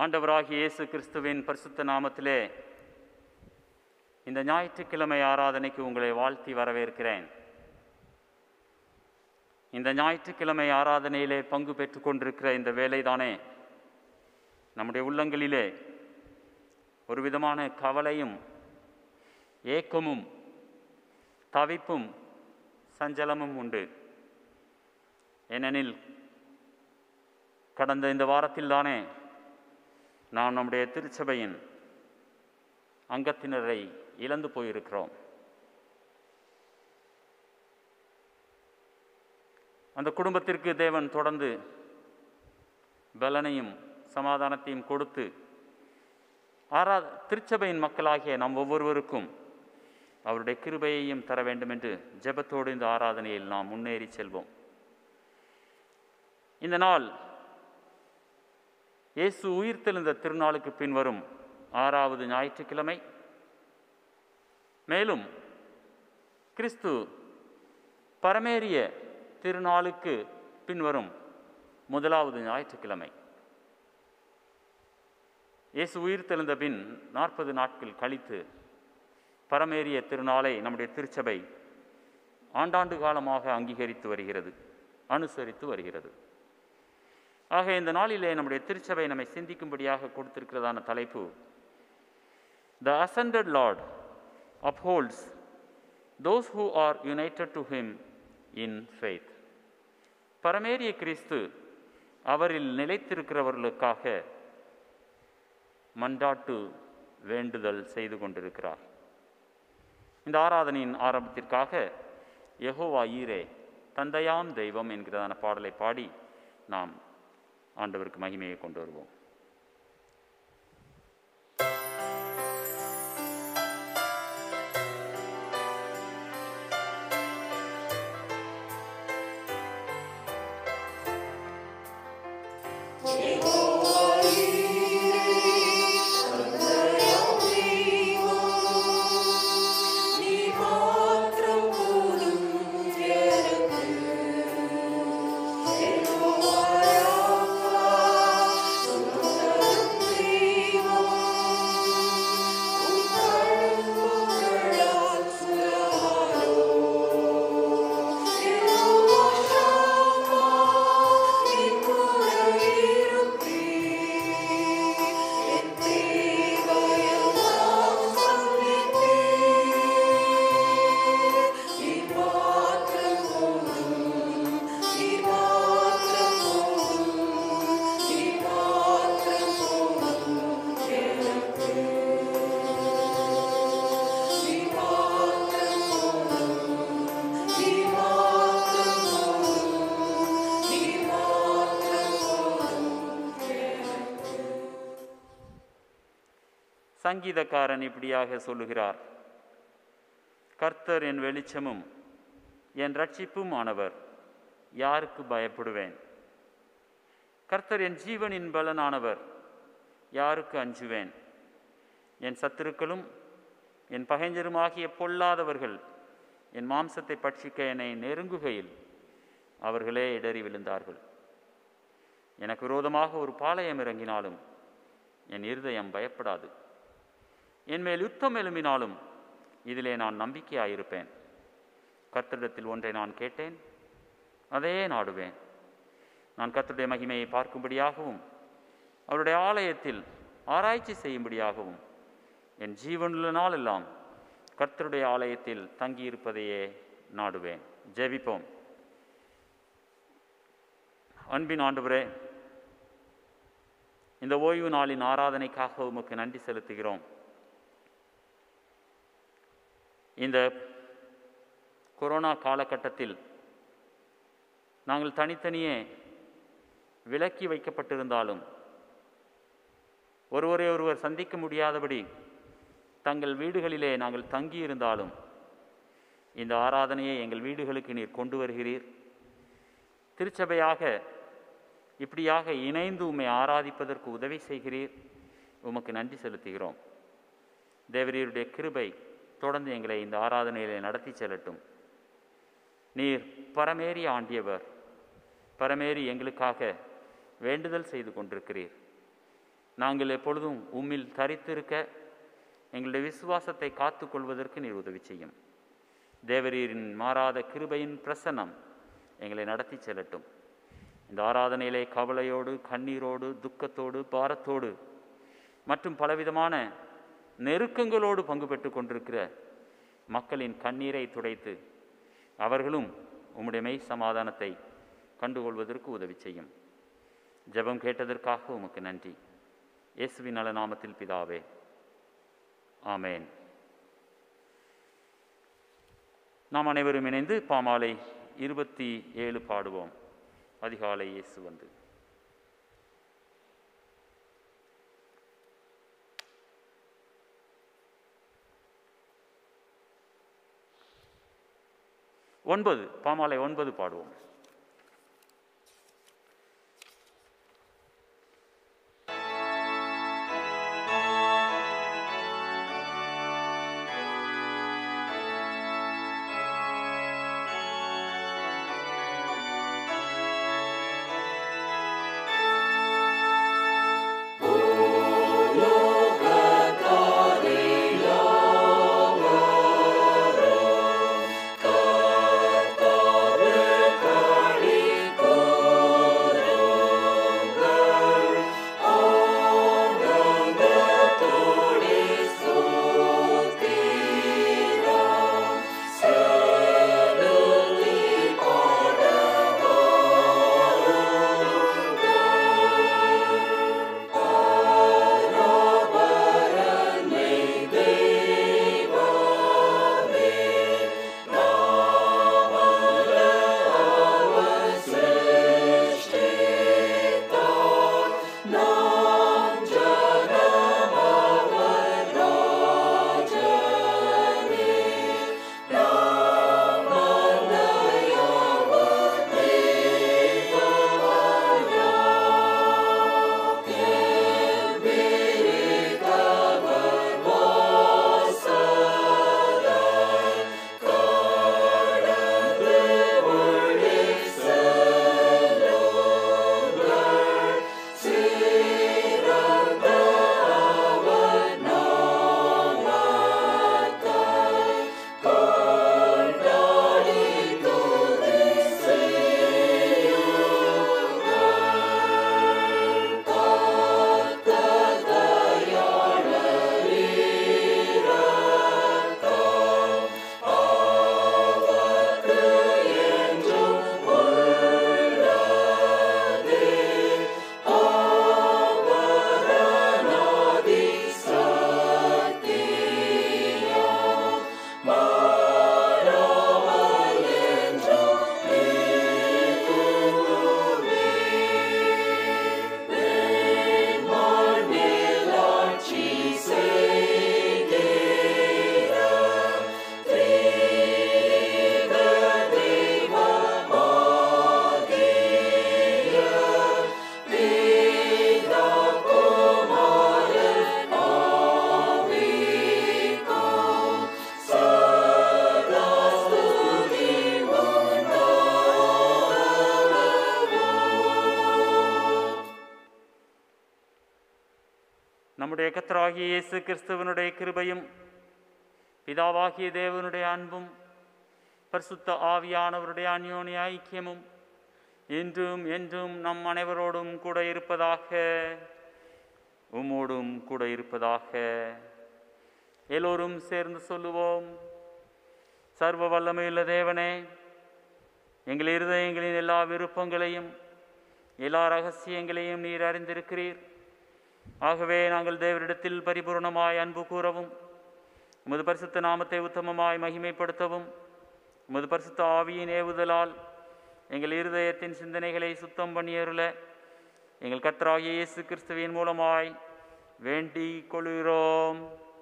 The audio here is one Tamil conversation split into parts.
ஆண்டவராகிய இயேசு கிறிஸ்துவின் பரிசுத்த நாமத்திலே இந்த ஞாயிற்றுக்கிழமை ஆராதனைக்கு உங்களை வாழ்த்தி வரவேற்கிறேன் இந்த ஞாயிற்றுக்கிழமை ஆராதனையிலே பங்கு பெற்றுக் கொண்டிருக்கிற இந்த வேலைதானே நம்முடைய உள்ளங்களிலே ஒரு விதமான கவலையும் ஏக்கமும் தவிப்பும் சஞ்சலமும் உண்டு ஏனெனில் கடந்த இந்த வாரத்தில் தானே நாம் நம்முடைய திருச்சபையின் அங்கத்தினரை இழந்து போயிருக்கிறோம் அந்த குடும்பத்திற்கு தேவன் தொடர்ந்து பலனையும் சமாதானத்தையும் கொடுத்து ஆரா திருச்சபையின் மக்களாகிய நம் ஒவ்வொருவருக்கும் அவருடைய கிருபையையும் தர வேண்டும் என்று ஜெபத்தோடு இந்த ஆராதனையில் நாம் முன்னேறி செல்வோம் இந்த நாள் இயேசு உயிர்த்தெழுந்த திருநாளுக்கு பின்வரும் ஆறாவது ஞாயிற்றுக்கிழமை மேலும் கிறிஸ்து பரமேறிய திருநாளுக்கு பின்வரும் முதலாவது ஞாயிற்றுக்கிழமை இயேசு உயிர்த்தெழுந்த பின் நாற்பது நாட்கள் கழித்து பரமேறிய திருநாளை நம்முடைய திருச்சபை ஆண்டாண்டு காலமாக அங்கீகரித்து வருகிறது அனுசரித்து வருகிறது ஆக இந்த நாளிலே நம்முடைய திருச்சபை நம்மை சிந்திக்கும்படியாக கொடுத்திருக்கிறதான தலைப்பு the ascended Lord upholds those who are united to him in faith பரமேறிய கிறிஸ்து அவரில் நிலைத்திருக்கிறவர்களுக்காக மன்றாட்டு வேண்டுதல் செய்து கொண்டிருக்கிறார் இந்த ஆராதனையின் ஆரம்பத்திற்காக யெகோவா ஈரே தந்தையாம் தெய்வம் என்கிறதான பாடலை பாடி நாம் ஆண்டவருக்கு மகிமையை கொண்டு வருவோம் சங்கீதக்காரன் இப்படியாக சொல்லுகிறார் கர்த்தர் என் வெளிச்சமும் என் ரட்சிப்பும் ஆனவர் யாருக்கு பயப்படுவேன் கர்த்தர் என் ஜீவனின் பலனானவர் யாருக்கு அஞ்சுவேன் என் சத்துருக்களும் என் பகைஞருமாகிய பொல்லாதவர்கள் என் மாம்சத்தை பட்சிக்க என்னை நெருங்குகையில் அவர்களே இடறி விழுந்தார்கள் எனக்கு விரோதமாக ஒரு பாளையம் இறங்கினாலும் என் இருதயம் பயப்படாது என் மேல் யுத்தம் எழும்பினாலும் இதிலே நான் நம்பிக்கையாயிருப்பேன் கர்த்தரிடத்தில் ஒன்றை நான் கேட்டேன் அதையே நாடுவேன் நான் கர்த்தருடைய மகிமையை பார்க்கும்படியாகவும் அவருடைய ஆலயத்தில் ஆராய்ச்சி செய்யும்படியாகவும் என் ஜீவனுள்ள நாளெல்லாம் கர்த்தருடைய ஆலயத்தில் தங்கியிருப்பதையே நாடுவேன் ஜெபிப்போம் அன்பின் ஆண்டவரே இந்த ஓய்வு நாளின் ஆராதனைக்காக உமக்கு நன்றி செலுத்துகிறோம் இந்த கொரோனா காலகட்டத்தில் நாங்கள் தனித்தனியே விலக்கி வைக்கப்பட்டிருந்தாலும் ஒருவரை ஒருவர் சந்திக்க முடியாதபடி தங்கள் வீடுகளிலே நாங்கள் தங்கியிருந்தாலும் இந்த ஆராதனையை எங்கள் வீடுகளுக்கு நீர் கொண்டு வருகிறீர் திருச்சபையாக இப்படியாக இணைந்து உம்மை ஆராதிப்பதற்கு உதவி செய்கிறீர் உமக்கு நன்றி செலுத்துகிறோம் தேவரீருடைய கிருபை தொடர்ந்து எங்களை இந்த ஆராதனையிலே நடத்தி செல்லட்டும் நீர் பரமேறி ஆண்டியவர் பரமேறி எங்களுக்காக வேண்டுதல் செய்து கொண்டிருக்கிறீர் நாங்கள் எப்பொழுதும் உம்மில் தரித்திருக்க எங்களுடைய விசுவாசத்தை காத்து கொள்வதற்கு நீர் உதவி செய்யும் தேவரீரின் மாறாத கிருபையின் பிரசன்னம் எங்களை நடத்தி செல்லட்டும் இந்த ஆராதனையிலே கவலையோடு கண்ணீரோடு துக்கத்தோடு பாரத்தோடு மற்றும் பலவிதமான நெருக்கங்களோடு பங்கு பெற்று கொண்டிருக்கிற மக்களின் கண்ணீரை துடைத்து அவர்களும் உம்முடைய மெய் சமாதானத்தை கண்டுகொள்வதற்கு உதவி செய்யும் ஜெபம் கேட்டதற்காக உமக்கு நன்றி இயேசுவின் நல நாமத்தில் பிதாவே ஆமேன் நாம் அனைவரும் இணைந்து பாமாலை இருபத்தி ஏழு பாடுவோம் அதிகாலை இயேசு வந்து ஒன்பது பாமாலை ஒன்பது பாடுவோம் நம்முடைய கத்தராகிய இயேசு கிறிஸ்துவனுடைய கிருபையும் பிதாவாகிய தேவனுடைய அன்பும் பரிசுத்த ஆவியானவருடைய அந்யோன்ய ஐக்கியமும் இன்றும் என்றும் நம் அனைவரோடும் கூட இருப்பதாக உம்மோடும் கூட இருப்பதாக எல்லோரும் சேர்ந்து சொல்லுவோம் சர்வ வல்லமையுள்ள தேவனே எங்கள் இருதயங்களின் எல்லா விருப்பங்களையும் எல்லா ரகசியங்களையும் நீர் அறிந்திருக்கிறீர் ஆகவே நாங்கள் தேவரிடத்தில் பரிபூர்ணமாய் அன்பு கூறவும் உமது பரிசுத்த நாமத்தை உத்தமமாய் மகிமைப்படுத்தவும் உமது பரிசுத்த ஆவியின் ஏவுதலால் எங்கள் இருதயத்தின் சிந்தனைகளை சுத்தம் பண்ணியருள எங்கள் கர்த்தராகிய இயேசு கிறிஸ்துவின் மூலமாய் வேண்டிக் கொள்கிறோம்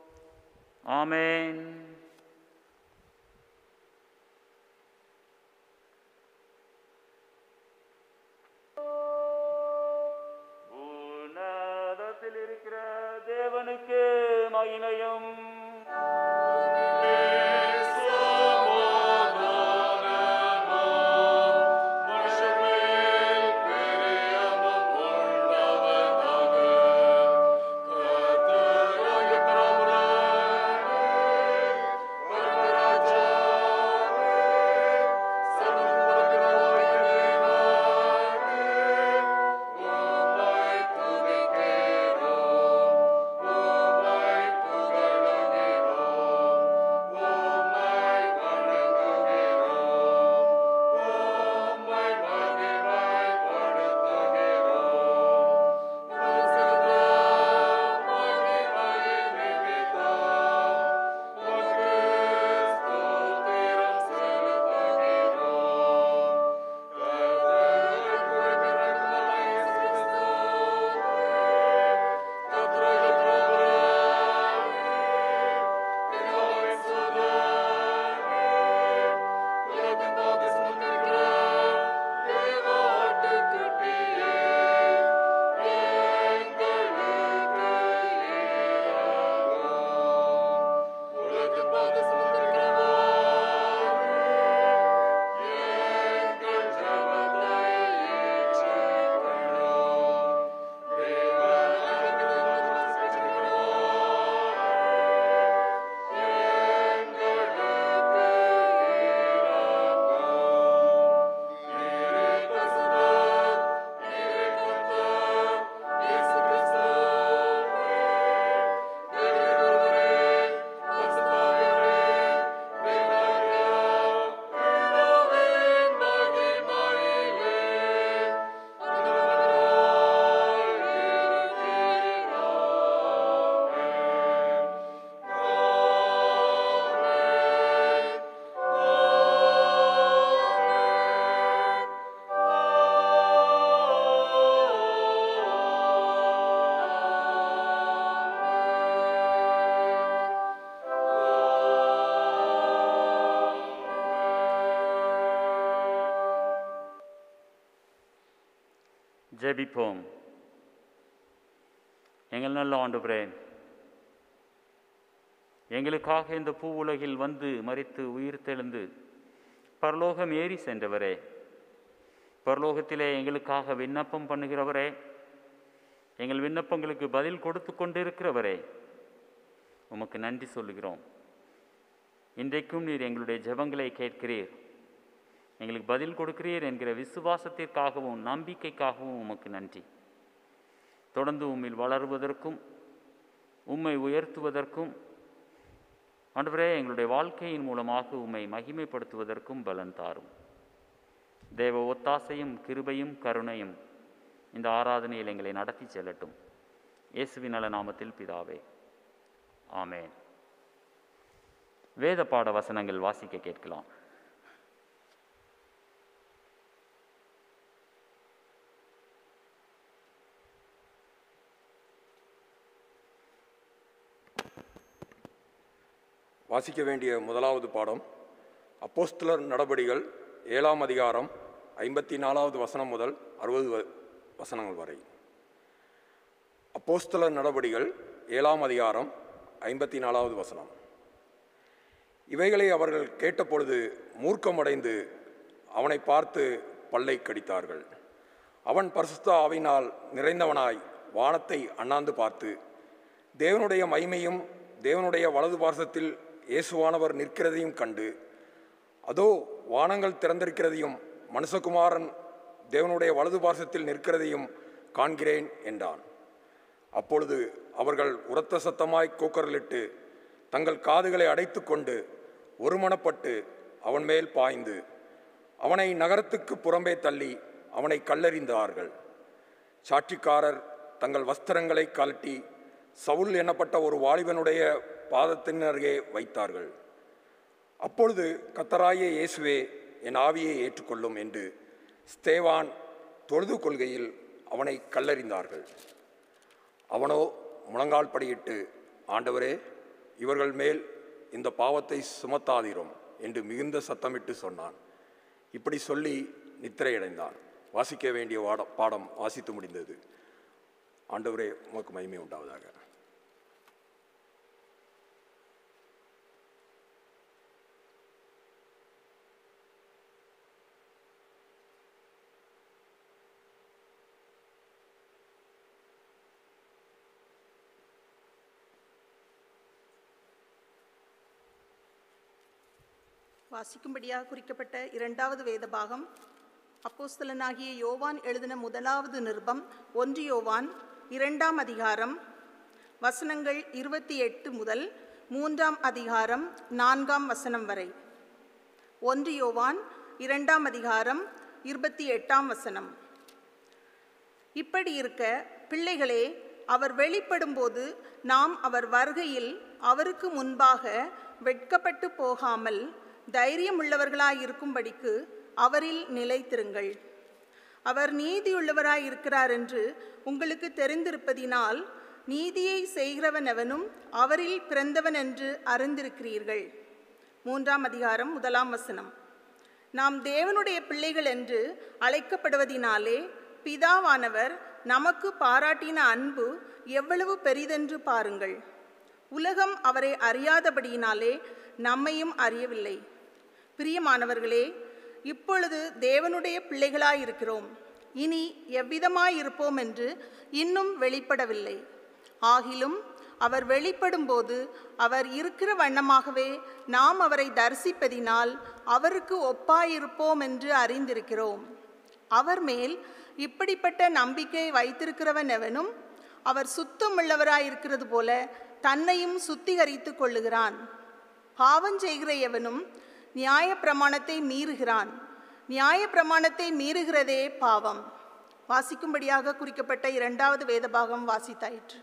ஆமென் உன்னதத்தில் இருக்கிற தேவனுக்கு மகிமையும் மனுஷர் மேல் பிரியமும் உண்டாவதாக ஜெபிப்போம் எங்கள் நல்ல ஆண்டுபுரே எங்களுக்காக இந்த பூ உலகில் வந்து மறித்து உயிர் தெழுந்து பரலோகம் ஏறி சென்றவரே பரலோகத்திலே எங்களுக்காக விண்ணப்பம் பண்ணுகிறவரே எங்கள் விண்ணப்பங்களுக்கு பதில் கொடுத்து கொண்டிருக்கிறவரே உமக்கு நன்றி சொல்லுகிறோம் இன்றைக்கும் நீர் எங்களுடைய ஜெபங்களை கேட்கிறீர் எங்களுக்கு பதில் கொடுக்கிறீர் என்கிற விசுவாசத்திற்காகவும் நம்பிக்கைக்காகவும் உமக்கு நன்றி தொடர்ந்து உம்மில் வளருவதற்கும் உம்மை உயர்த்துவதற்கும் ஆண்டவரே எங்களுடைய வாழ்க்கையின் மூலமாக உம்மை மகிமைப்படுத்துவதற்கும் பலன் தாரும் தேவ ஒத்தாசையும் கிருபையும் கருணையும் இந்த ஆராதனையில் எங்களை நடத்தி செல்லட்டும் இயேசுவின் நல நாமத்தில் பிதாவே ஆமென் வேத பாட வசனங்கள் வாசிக்க கேட்கலாம் வாசிக்க வேண்டிய முதலாவது பாடம் அப்போஸ்தலர் நடபடிகள் ஏழாம் அதிகாரம் ஐம்பத்தி நாலாவது வசனம் முதல் அறுபது வ- வசனங்கள் வரை அப்போஸ்தலர் நடபடிகள் ஏழாம் அதிகாரம் ஐம்பத்தி நாலாவது வசனம் இவைகளை அவர்கள் கேட்டபொழுது மூர்க்கமடைந்து அவனை பார்த்து பல்லை கடித்தார்கள் அவன் பரிசுத்த ஆவினால் நிறைந்தவனாய் வானத்தை அண்ணாந்து பார்த்து தேவனுடைய மகிமையும் தேவனுடைய வலது பார்சத்தில் இயேசுவானவர் நிற்கிறதையும் கண்டு அதோ வானங்கள் திறந்திருக்கிறதையும் மனுஷகுமாரன் தேவனுடைய வலது பார்சத்தில் நிற்கிறதையும் காண்கிறேன் என்றான் அப்பொழுது அவர்கள் உரத்த சத்தமாய் கூக்கரலிட்டு தங்கள் காதுகளை அடைத்துக்கொண்டு ஒருமனப்பட்டு அவன் மேல் பாய்ந்து அவனை நகரத்துக்கு புறம்பே தள்ளி அவனை கல்லெறிந்தார்கள் சாட்சிக்காரர் தங்கள் வஸ்திரங்களை கழட்டி சவுல் எனப்பட்ட ஒரு வாலிபனுடைய பாதத்தின் அருகே வைத்தார்கள் அப்பொழுது கத்தராய இயேசுவே என் ஆவியை ஏற்றுக்கொள்ளும் என்று ஸ்தேவான் தொழுது கொள்கையில் அவனை கல்லறிந்தார்கள் அவனோ முழங்கால் படியிட்டு ஆண்டவரே இவர்கள் மேல் இந்த பாவத்தை சுமத்தாதீரும் என்று மிகுந்த சத்தமிட்டு சொன்னான் இப்படி சொல்லி நித்திரையடைந்தான் வாசிக்க வேண்டிய வாட பாடம் வாசித்து முடிந்தது ஆண்டவரே உமக்கு மகிமை உண்டாவதாக வாசிக்கும்படியாக குறிக்கப்பட்ட இரண்டாவது வேத பாகம் அப்போஸ்தலனாகிய யோவான் எழுதின முதலாவது நிருபம் ஒன்று யோவான் இரண்டாம் அதிகாரம் வசனங்கள் இருபத்தி எட்டு முதல் மூன்றாம் அதிகாரம் நான்காம் வசனம் வரை ஒன்று யோவான் இரண்டாம் அதிகாரம் இருபத்தி எட்டாம் வசனம் இப்படி இருக்க பிள்ளைகளே அவர் வெளிப்படும்போது நாம் அவர் வருகையில் அவருக்கு முன்பாக வெட்கப்பட்டு போகாமல் தைரியமுள்ளவர்களாயிருக்கும்படிக்கு அவரில் நிலைத்திருங்கள் அவர் நீதியுள்ளவராய் இருக்கிறார் என்று உங்களுக்கு தெரிந்திருப்பதினால் நீதியை செய்கிறவன் எவனும் அவரில் பிறந்தவன் என்று அறிந்திருக்கிறீர்கள் மூன்றாம் அதிகாரம் முதலாம் வசனம் நாம் தேவனுடைய பிள்ளைகள் என்று அழைக்கப்படுவதினாலே பிதாவானவர் நமக்கு பாராட்டின அன்பு எவ்வளவு பெரிதென்று பாருங்கள் உலகம் அவரை அறியாதபடியினாலே நம்மையும் அறியவில்லை பிரியமானவர்களே இப்பொழுது தேவனுடைய பிள்ளைகளாயிருக்கிறோம் இனி எவ்விதமாயிருப்போம் என்று இன்னும் வெளிப்படவில்லை ஆகிலும் அவர் வெளிப்படும்போது அவர் இருக்கிற வண்ணமாகவே நாம் அவரை தரிசிப்பதினால் அவருக்கு ஒப்பாயிருப்போம் என்று அறிந்திருக்கிறோம் அவர் மேல் இப்படிப்பட்ட நம்பிக்கை வைத்திருக்கிறவன் எவனும் அவர் சுத்தமுள்ளவராயிருக்கிறது போல தன்னையும் சுத்திகரித்துக் கொள்ளுகிறான் பாவம் செய்கிற எவனும் நியாயப்பிரமாணத்தை மீறுகிறான் நியாயப்பிரமாணத்தை மீறுகிறதே பாவம் வாசிக்கும்படியாக குறிக்கப்பட்ட இரண்டாவது வேதபாகம் வாசித்தாயிற்று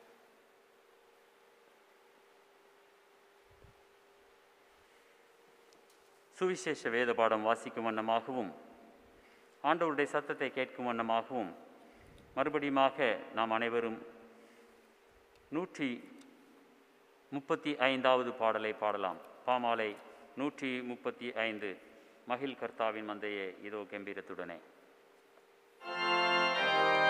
சுவிசேஷ வேத பாடம் வாசிக்கும் வண்ணமாகவும் ஆண்டவருடைய சத்தத்தை கேட்கும் வண்ணமாகவும் மறுபடியுமாக நாம் அனைவரும் நூற்றி முப்பத்தி ஐந்தாவது பாடலை பாடலாம் பாமாலை நூற்றி முப்பத்தி ஐந்து மகிழ் கர்த்தாவின் மந்தையே இதோ கம்பீரத்துடனே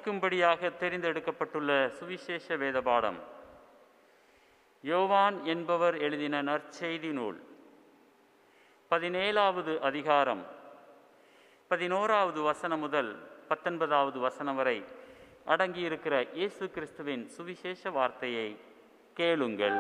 வாசிக்கும்படியாக தெரிந்தெடுக்கப்பட்டுள்ள சுவிசேஷ வேத பாடம் யோவான் என்பவர் எழுதின நற்செய்தி நூல் பதினேழாவது அதிகாரம் பதினோராவது வசனம் முதல் பத்தொன்பதாவது வசனம் வரை அடங்கியிருக்கிற இயேசு கிறிஸ்துவின் சுவிசேஷ வார்த்தையை கேளுங்கள்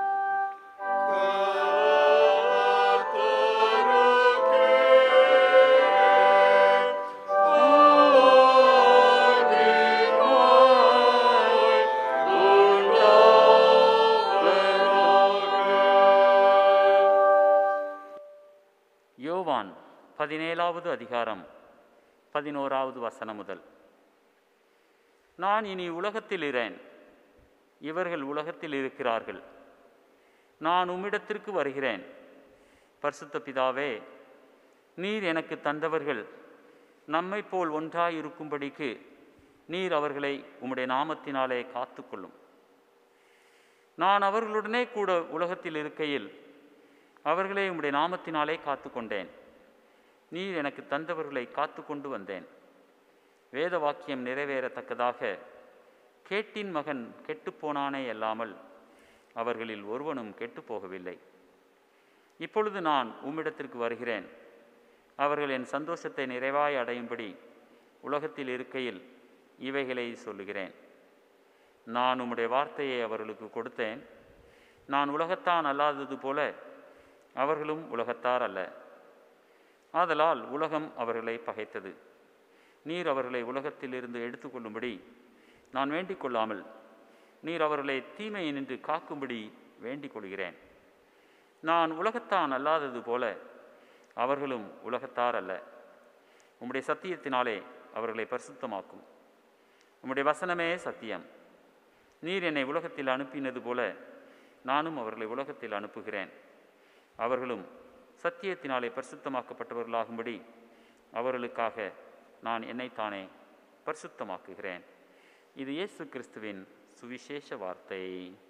யோவான் பதினேழாவது அதிகாரம் பதினோராவது வசனம் முதல் நான் இனி உலகத்தில் இரேன் இவர்கள் உலகத்தில் இருக்கிறார்கள் நான் உம்மிடத்திற்கு வருகிறேன் பரிசுத்த பிதாவே நீர் எனக்கு தந்தவர்கள் நம்மைப் போல் ஒன்றாயிருக்கும்படிக்கு நீர் அவர்களை உம்முடைய நாமத்தினாலே காத்துக்கொள்ளும் நான் அவர்களுடனே கூட உலகத்தில் இருக்கையில் அவர்களை உம்முடைய நாமத்தினாலே காத்துக்கொண்டேன் நீர் எனக்கு தந்தவர்களை காத்து கொண்டு வந்தேன் வேத வாக்கியம் நிறைவேறத்தக்கதாக கேட்டின் மகன் கெட்டுப்போனானே அல்லாமல் அவர்களில் ஒருவனும் கெட்டுப்போகவில்லை இப்பொழுது நான் உம்மிடத்திற்கு வருகிறேன் அவர்கள் என் சந்தோஷத்தை நிறைவாய் அடையும்படி உலகத்தில் இருக்கையில் இவைகளை சொல்லுகிறேன் நான் உம்முடைய வார்த்தையை அவர்களுக்கு கொடுத்தேன் நான் உலகத்தான் அல்லாதது போல அவர்களும் உலகத்தார் அல்ல ஆதலால் உலகம் அவர்களை பகைத்தது நீர் அவர்களை உலகத்திலிருந்து எடுத்துக்கொள்ளும்படி நான் வேண்டிக் கொள்ளாமல் நீர் அவர்களை தீமையை நின்று காக்கும்படி வேண்டிக் கொள்கிறேன் நான் உலகத்தான் அல்லாதது போல அவர்களும் உலகத்தார் அல்ல உம்முடைய சத்தியத்தினாலே அவர்களை பரிசுத்தமாக்கும் உம்முடைய வசனமே சத்தியம் நீர் என்னை உலகத்தில் அனுப்பினது போல நானும் அவர்களை உலகத்தில் அனுப்புகிறேன் அவர்களும் சத்தியத்தினாலே பரிசுத்தமாக்கப்பட்டவர்களாகும்படி அவர்களுக்காக நான் என்னைத்தானே பரிசுத்தமாக்குகிறேன் இது இயேசு கிறிஸ்துவின் சுவிசேஷ வார்த்தை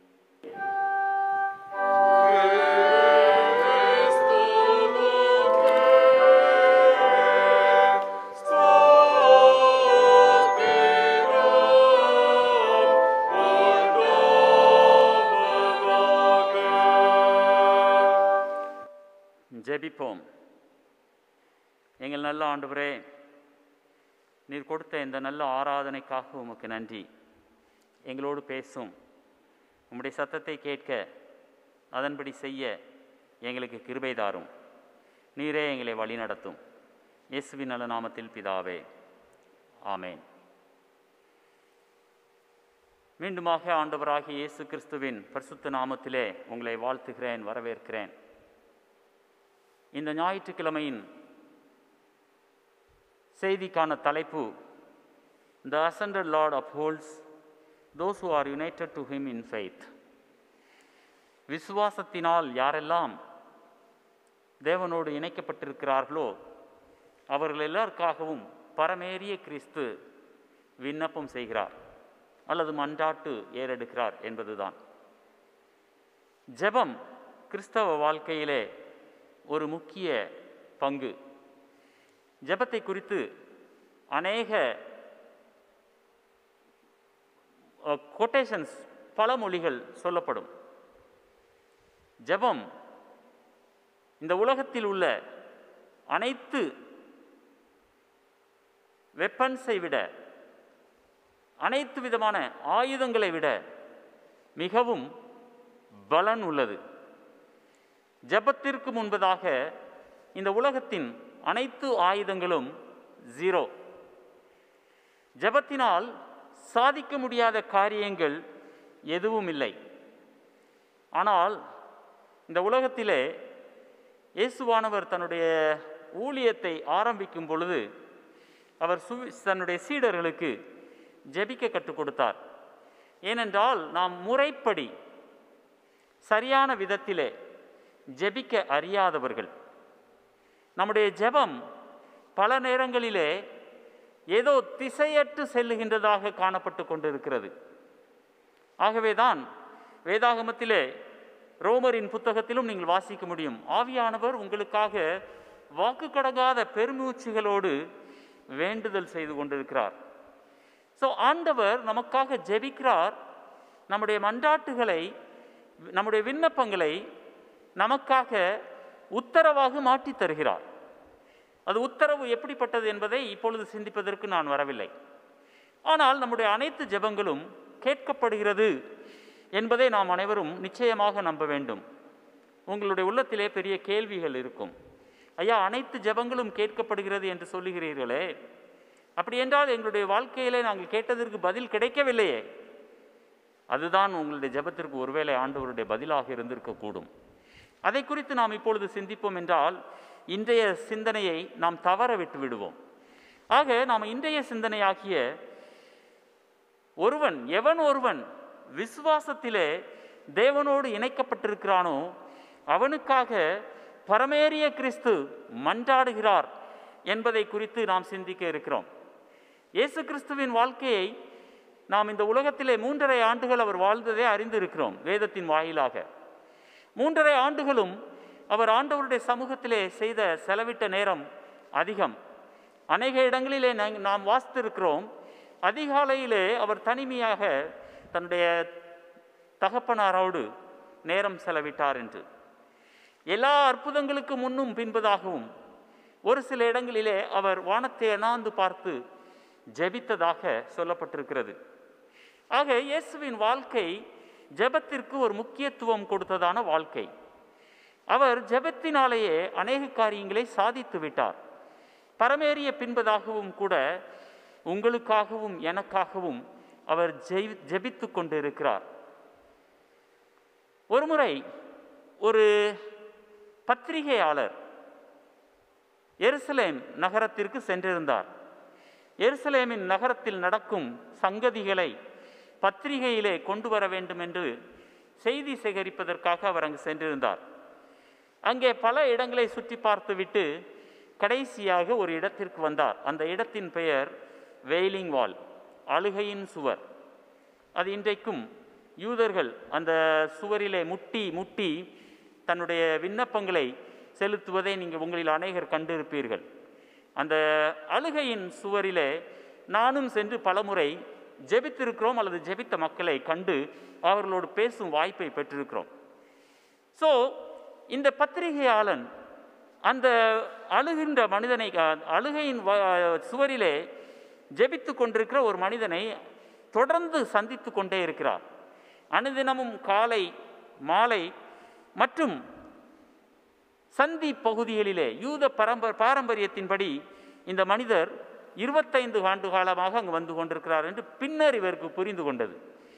ஜெபிப்போம் எங்கள் நல்ல ஆண்டவரே நீர் கொடுத்த இந்த நல்ல ஆராதனைக்காக உமக்கு நன்றி எங்களோடு பேசும் உம்முடைய சத்தத்தை கேட்க அதன்படி செய்ய எங்களுக்கு கிருபை தாரும் நீரே எங்களை வழிநடத்தும் இயேசுவின் நல்ல நாமத்தில் பிதாவே ஆமேன் மீண்டுமாக ஆண்டவராகிய இயேசு கிறிஸ்துவின் பரிசுத்த நாமத்திலே உங்களை வாழ்த்துகிறேன் வரவேற்கிறேன் இந்த ஞாயிற்றுக்கிழமையின் செய்திக்கான தலைப்பு the ascended Lord upholds those who are united to him in faith விசுவாசத்தினால் யாரெல்லாம் தேவனோடு இணைக்கப்பட்டிருக்கிறார்களோ அவர்கள் எல்லாருக்காகவும் பரமேறிய கிறிஸ்து விண்ணப்பம் செய்கிறார் அல்லது மன்றாட்டு ஏறெடுக்கிறார் என்பதுதான் ஜெபம் கிறிஸ்தவ வாழ்க்கையிலே ஒரு முக்கிய பங்கு ஜெபத்தை குறித்து அநேக கொட்டேஷன்ஸ் பல மொழிகள் சொல்லப்படும் ஜெபம் இந்த உலகத்தில் உள்ள அனைத்து வெப்பன்ஸை விட அனைத்து விதமான ஆயுதங்களை விட மிகவும் பலன் உள்ளது ஜெபத்திற்கு முன்பதாக இந்த உலகத்தின் அனைத்து ஆயுதங்களும் ஜீரோ ஜெபத்தினால் சாதிக்க முடியாத காரியங்கள் எதுவும் இல்லை ஆனால் இந்த உலகத்திலே இயேசுவானவர் தன்னுடைய ஊழியத்தை ஆரம்பிக்கும் பொழுது அவர் சு தன்னுடைய சீடர்களுக்கு ஜெபிக்க கற்றுக் கொடுத்தார் ஏனென்றால் நாம் முறைப்படி சரியான விதத்திலே ஜெபிக்க அறியாதவர்கள் நம்முடைய ஜெபம் பல நேரங்களிலே ஏதோ திசையற்று செல்லுகின்றதாக காணப்பட்டு கொண்டிருக்கிறது ஆகவேதான் வேதாகமத்திலே ரோமரின் புத்தகத்திலும் நீங்கள் வாசிக்க முடியும் ஆவியானவர் உங்களுக்காக வாக்கு கடங்காத பெருமூச்சுகளோடு வேண்டுதல் செய்து கொண்டிருக்கிறார் ஸோ ஆண்டவர் நமக்காக ஜெபிக்கிறார் நம்முடைய மன்றாட்டுகளை நம்முடைய விண்ணப்பங்களை நமக்காக உத்தரவாக மாற்றித் தருகிறார் அது உத்தரவு எப்படிப்பட்டது என்பதை இப்பொழுது சிந்திப்பதற்கு நான் வரவில்லை ஆனால் நம்முடைய அனைத்து ஜெபங்களும் கேட்கப்படுகிறது என்பதை நாம் அனைவரும் நிச்சயமாக நம்ப வேண்டும் உங்களுடைய உள்ளத்திலே பெரிய கேள்விகள் இருக்கும் ஐயா அனைத்து ஜெபங்களும் கேட்கப்படுகிறது என்று சொல்லுகிறீர்களே அப்படி என்றால் எங்களுடைய வாழ்க்கையிலே நாங்கள் கேட்டதற்கு பதில் கிடைக்கவில்லையே அதுதான் உங்களுடைய ஜெபத்திற்கு ஒருவேளை ஆண்டவருடைய பதிலாக இருந்திருக்கக்கூடும் அதை குறித்து நாம் இப்பொழுது சிந்திப்போம் என்றால் இன்றைய சிந்தனையை நாம் தவற விட்டு விடுவோம் ஆக நாம் இன்றைய சிந்தனையாகிய ஒருவன் எவன் ஒருவன் விசுவாசத்திலே தேவனோடு இணைக்கப்பட்டிருக்கிறானோ அவனுக்காக பரமேறிய கிறிஸ்து மன்றாடுகிறார் என்பதை குறித்து நாம் சிந்திக்க இருக்கிறோம் இயேசு கிறிஸ்துவின் வாழ்க்கையை நாம் இந்த உலகத்திலே மூன்றரை ஆண்டுகள் அவர் வாழ்ந்ததை அறிந்திருக்கிறோம் வேதத்தின் வாயிலாக மூன்றரை ஆண்டுகளும் அவர் ஆண்டவருடைய சமூகத்திலே செய்த செலவிட்ட நேரம் அதிகம் அநேக இடங்களிலே நாங்- நாம் வாசித்திருக்கிறோம் அதிகாலையிலே அவர் தனிமையாக தன்னுடைய தகப்பனாரோடு நேரம் செலவிட்டார் என்று எல்லா அற்புதங்களுக்கு முன்னும் பின்பதாகவும் ஒரு சில இடங்களிலே அவர் வானத்தை அண்ணாந்து பார்த்து ஜெபித்ததாக சொல்லப்பட்டிருக்கிறது ஆக இயேசுவின் வாழ்க்கை ஜெபத்திற்கு ஒரு முக்கியத்துவம் கொடுத்ததான வாழ்க்கை அவர் ஜெபத்தினாலேயே அநேக காரியங்களை சாதித்து விட்டார் பரமேறிய பின்பதாகவும் கூட உங்களுக்காகவும் எனக்காகவும் அவர் ஜெய் ஜெபித்து கொண்டிருக்கிறார் ஒருமுறை ஒரு பத்திரிகையாளர் எருசலேம் நகரத்திற்கு சென்றிருந்தார் எருசலேமின் நகரத்தில் நடக்கும் சங்கதிகளை பத்திரிகையிலே கொண்டு வர வேண்டும் என்று செய்தி சேகரிப்பதற்காக அவர் அங்கு சென்றிருந்தார் அங்கே பல இடங்களை சுற்றி பார்த்துவிட்டு கடைசியாக ஒரு இடத்திற்கு வந்தார் அந்த இடத்தின் பெயர் வெயிலிங் வால் அழுகையின் சுவர் அது இன்றைக்கும் யூதர்கள் அந்த சுவரிலே முட்டி முட்டி தன்னுடைய விண்ணப்பங்களை செலுத்துவதை நீங்கள் உங்களில் அநேகர் கண்டிருப்பீர்கள் அந்த அழுகையின் சுவரிலே நானும் சென்று பலமுறை ஜெபித்திருக்கிறோம் அல்லது ஜெபித்த மக்களை கண்டு அவர்களோடு பேசும் வாய்ப்பை பெற்றிருக்கிறோம் ஸோ இந்த பத்திரிகையாளன் அந்த அழுகின்ற மனிதனை அஹ், அழுகையின் வ- சுவரிலே ஜெபித்து கொண்டிருக்கிற ஒரு மனிதனை தொடர்ந்து சந்தித்து கொண்டே இருக்கிறார் அனுதினமும் காலை மாலை மற்றும் சந்தி பகுதிகளிலே யூத பரம்ப பாரம்பரியத்தின்படி இந்த மனிதர் இருபத்தைந்து ஆண்டு காலமாக அங்கு வந்து கொண்டிருக்கிறார் என்று பின்னர் இவருக்கு புரிந்து கொண்டது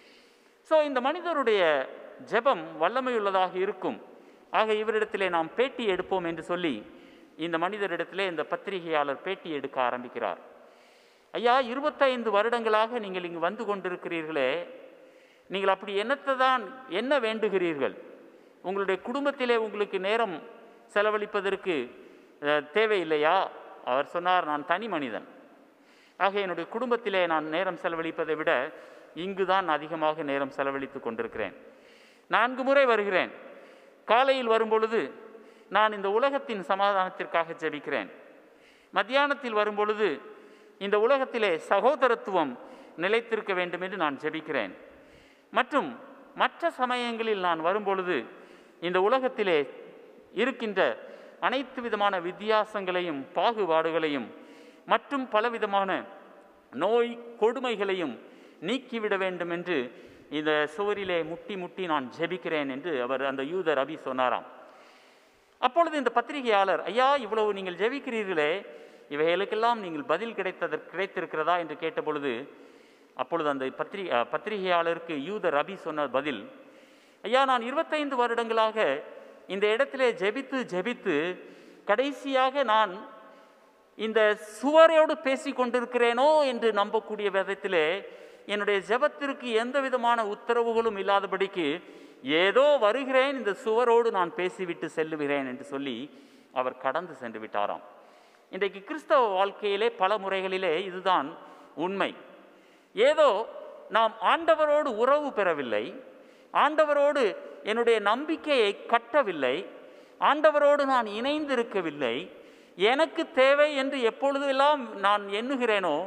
ஸோ இந்த மனிதருடைய ஜெபம் வல்லமையுள்ளதாக இருக்கும் ஆக இவரிடத்திலே நாம் பேட்டி எடுப்போம் என்று சொல்லி இந்த மனிதரிடத்திலே இந்த பத்திரிகையாளர் பேட்டி எடுக்க ஆரம்பிக்கிறார் ஐயா இருபத்தைந்து வருடங்களாக நீங்கள் இங்கு வந்து கொண்டிருக்கிறீர்களே நீங்கள் அப்படி என்னத்தை தான் என்ன வேண்டுகிறீர்கள் உங்களுடைய குடும்பத்திலே உங்களுக்கு நேரம் செலவழிப்பதற்கு அஹ், தேவையில்லையா அவர் சொன்னார் நான் தனி மனிதன் ஆக என்னுடைய குடும்பத்திலே நான் நேரம் செலவழிப்பதை விட இங்கு தான் அதிகமாக நேரம் செலவழித்து கொண்டிருக்கிறேன் நான்கு முறை வருகிறேன் காலையில் வரும்பொழுது நான் இந்த உலகத்தின் சமாதானத்திற்காக ஜெபிக்கிறேன் மத்தியானத்தில் வரும்பொழுது இந்த உலகத்திலே சகோதரத்துவம் நிலைத்திருக்க வேண்டும் என்று நான் ஜெபிக்கிறேன் மற்றும் மற்ற சமயங்களில் நான் வரும்பொழுது இந்த உலகத்திலே இருக்கின்ற அனைத்து விதமான வித்தியாசங்களையும் பாகுபாடுகளையும் மற்றும் பலவிதமான நோய் கொடுமைகளையும் நீக்கிவிட வேண்டும் என்று இந்த சுவரிலே முட்டி முட்டி நான் ஜெபிக்கிறேன் என்று அவர் அந்த யூதர் அபி சொன்னாராம் அப்பொழுது இந்த பத்திரிகையாளர் ஐயா இவ்வளவு நீங்கள் ஜெபிக்கிறீர்களே இவைகளுக்கெல்லாம் நீங்கள் பதில் கிடைத்ததற்கு கிடைத்திருக்கிறதா என்று கேட்டபொழுது அப்பொழுது அந்த பத்திரி அஹ், பத்திரிகையாளருக்கு யூதர் அபி சொன்ன பதில் ஐயா நான் இருபத்தைந்து வருடங்களாக இந்த இடத்திலே ஜெபித்து ஜெபித்து கடைசியாக நான் இந்த சுவரோடு பேசி கொண்டிருக்கிறேனோ என்று நம்பக்கூடிய விதத்திலே என்னுடைய ஜெபத்திற்கு எந்த விதமான உத்தரவுகளும் இல்லாதபடிக்கு ஏதோ வருகிறேன் இந்த சுவரோடு நான் பேசிவிட்டு செல்லுகிறேன் என்று சொல்லி அவர் கடந்து சென்று விட்டாராம் இன்றைக்கு கிறிஸ்தவ வாழ்க்கையிலே பல முறைகளிலே இதுதான் உண்மை ஏதோ நாம் ஆண்டவரோடு உறவு பெறவில்லை ஆண்டவரோடு என்னுடைய நம்பிக்கையை கட்டவில்லை ஆண்டவரோடு நான் இணைந்திருக்கவில்லை எனக்கு தேவை என்று எப்பொழுதெல்லாம் நான் எண்ணுகிறேனோ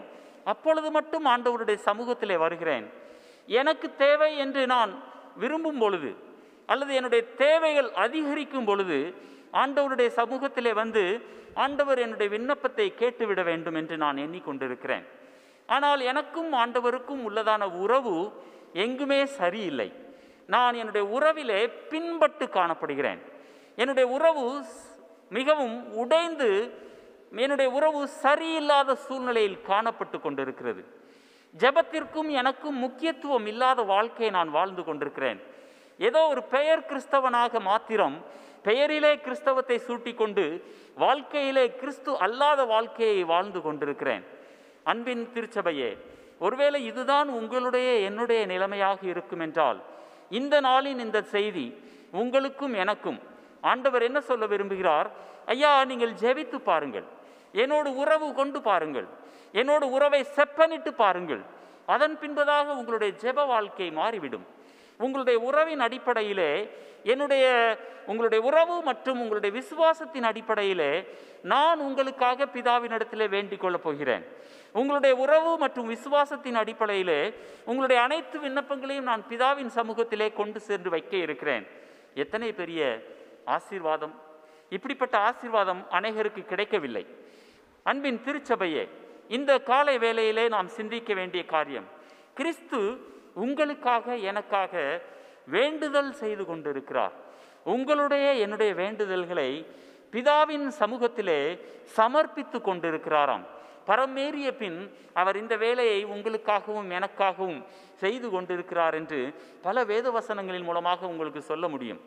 அப்பொழுது மட்டும் ஆண்டவருடைய சமூகத்திலே வருகிறேன் எனக்கு தேவை என்று நான் விரும்பும் பொழுது அல்லது என்னுடைய தேவைகள் அதிகரிக்கும் பொழுது ஆண்டவருடைய சமூகத்திலே வந்து ஆண்டவர் என்னுடைய விண்ணப்பத்தை கேட்டுவிட வேண்டும் என்று நான் எண்ணிக்கொண்டிருக்கிறேன் ஆனால் எனக்கும் ஆண்டவருக்கும் உள்ளதான உறவு எங்குமே சரியில்லை நான் என்னுடைய உறவிலே பின்பட்டு காணப்படுகிறேன் என்னுடைய உறவு ஸ்- மிகவும் உடைந்து என்னுடைய உறவு சரியில்லாத சூழ்நிலையில் காணப்பட்டு கொண்டிருக்கிறது ஜெபத்திற்கும் எனக்கும் முக்கியத்துவம் இல்லாத வாழ்க்கையை நான் வாழ்ந்து கொண்டிருக்கிறேன் ஏதோ ஒரு பெயர் கிறிஸ்தவனாக மாத்திரம் பெயரிலே கிறிஸ்தவத்தை சூட்டிக்கொண்டு வாழ்க்கையிலே கிறிஸ்து அல்லாத வாழ்க்கையை வாழ்ந்து கொண்டிருக்கிறேன் அன்பின் திருச்சபையே ஒருவேளை இதுதான் உங்களுடைய என்னுடைய நிலைமையாக இருக்கும் என்றால் இந்த நாளின் இந்த செய்தி உங்களுக்கும் எனக்கும் ஆண்டவர் என்ன சொல்ல விரும்புகிறார் ஐயா நீங்கள் ஜெபித்து பாருங்கள் என்னோடு உறவு கொண்டு பாருங்கள் என்னோடு உறவை செப்பனிட்டு பாருங்கள் அதன் பின்பதாக உங்களுடைய ஜெப வாழ்க்கை மாறிவிடும் உங்களுடைய உறவின் அடிப்படையிலே என்னுடைய உங்களுடைய உறவு மற்றும் உங்களுடைய விசுவாசத்தின் அடிப்படையிலே நான் உங்களுக்காக பிதாவினிடத்திலே வேண்டிக் கொள்ளப் போகிறேன் உங்களுடைய உறவு மற்றும் விசுவாசத்தின் அடிப்படையிலே உங்களுடைய அனைத்து விண்ணப்பங்களையும் நான் பிதாவின் சமூகத்திலே கொண்டு சென்று வைக்க இருக்கிறேன் எத்தனை பெரிய ஆசீர்வாதம் இப்படிப்பட்ட ஆசீர்வாதம் அநேகருக்கு கிடைக்கவில்லை அன்பின் திருச்சபையே இந்த காலை வேளையிலே நாம் சிந்திக்க வேண்டிய காரியம் கிறிஸ்து உங்களுக்காக எனக்காக வேண்டுதல் செய்து கொண்டிருக்கிறார் உங்களுடைய என்னுடைய வேண்டுதல்களை பிதாவின் சமூகத்திலே சமர்ப்பித்து கொண்டிருக்கிறாராம் பரமேறிய பின் அவர் இந்த வேலையை உங்களுக்காகவும் எனக்காகவும் செய்து கொண்டிருக்கிறார் என்று பல வேத வசனங்களின் மூலமாக உங்களுக்கு சொல்ல முடியும்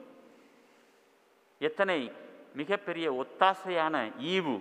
எத்தனை மிகப்பெரிய ஒத்தாசையான ஈவு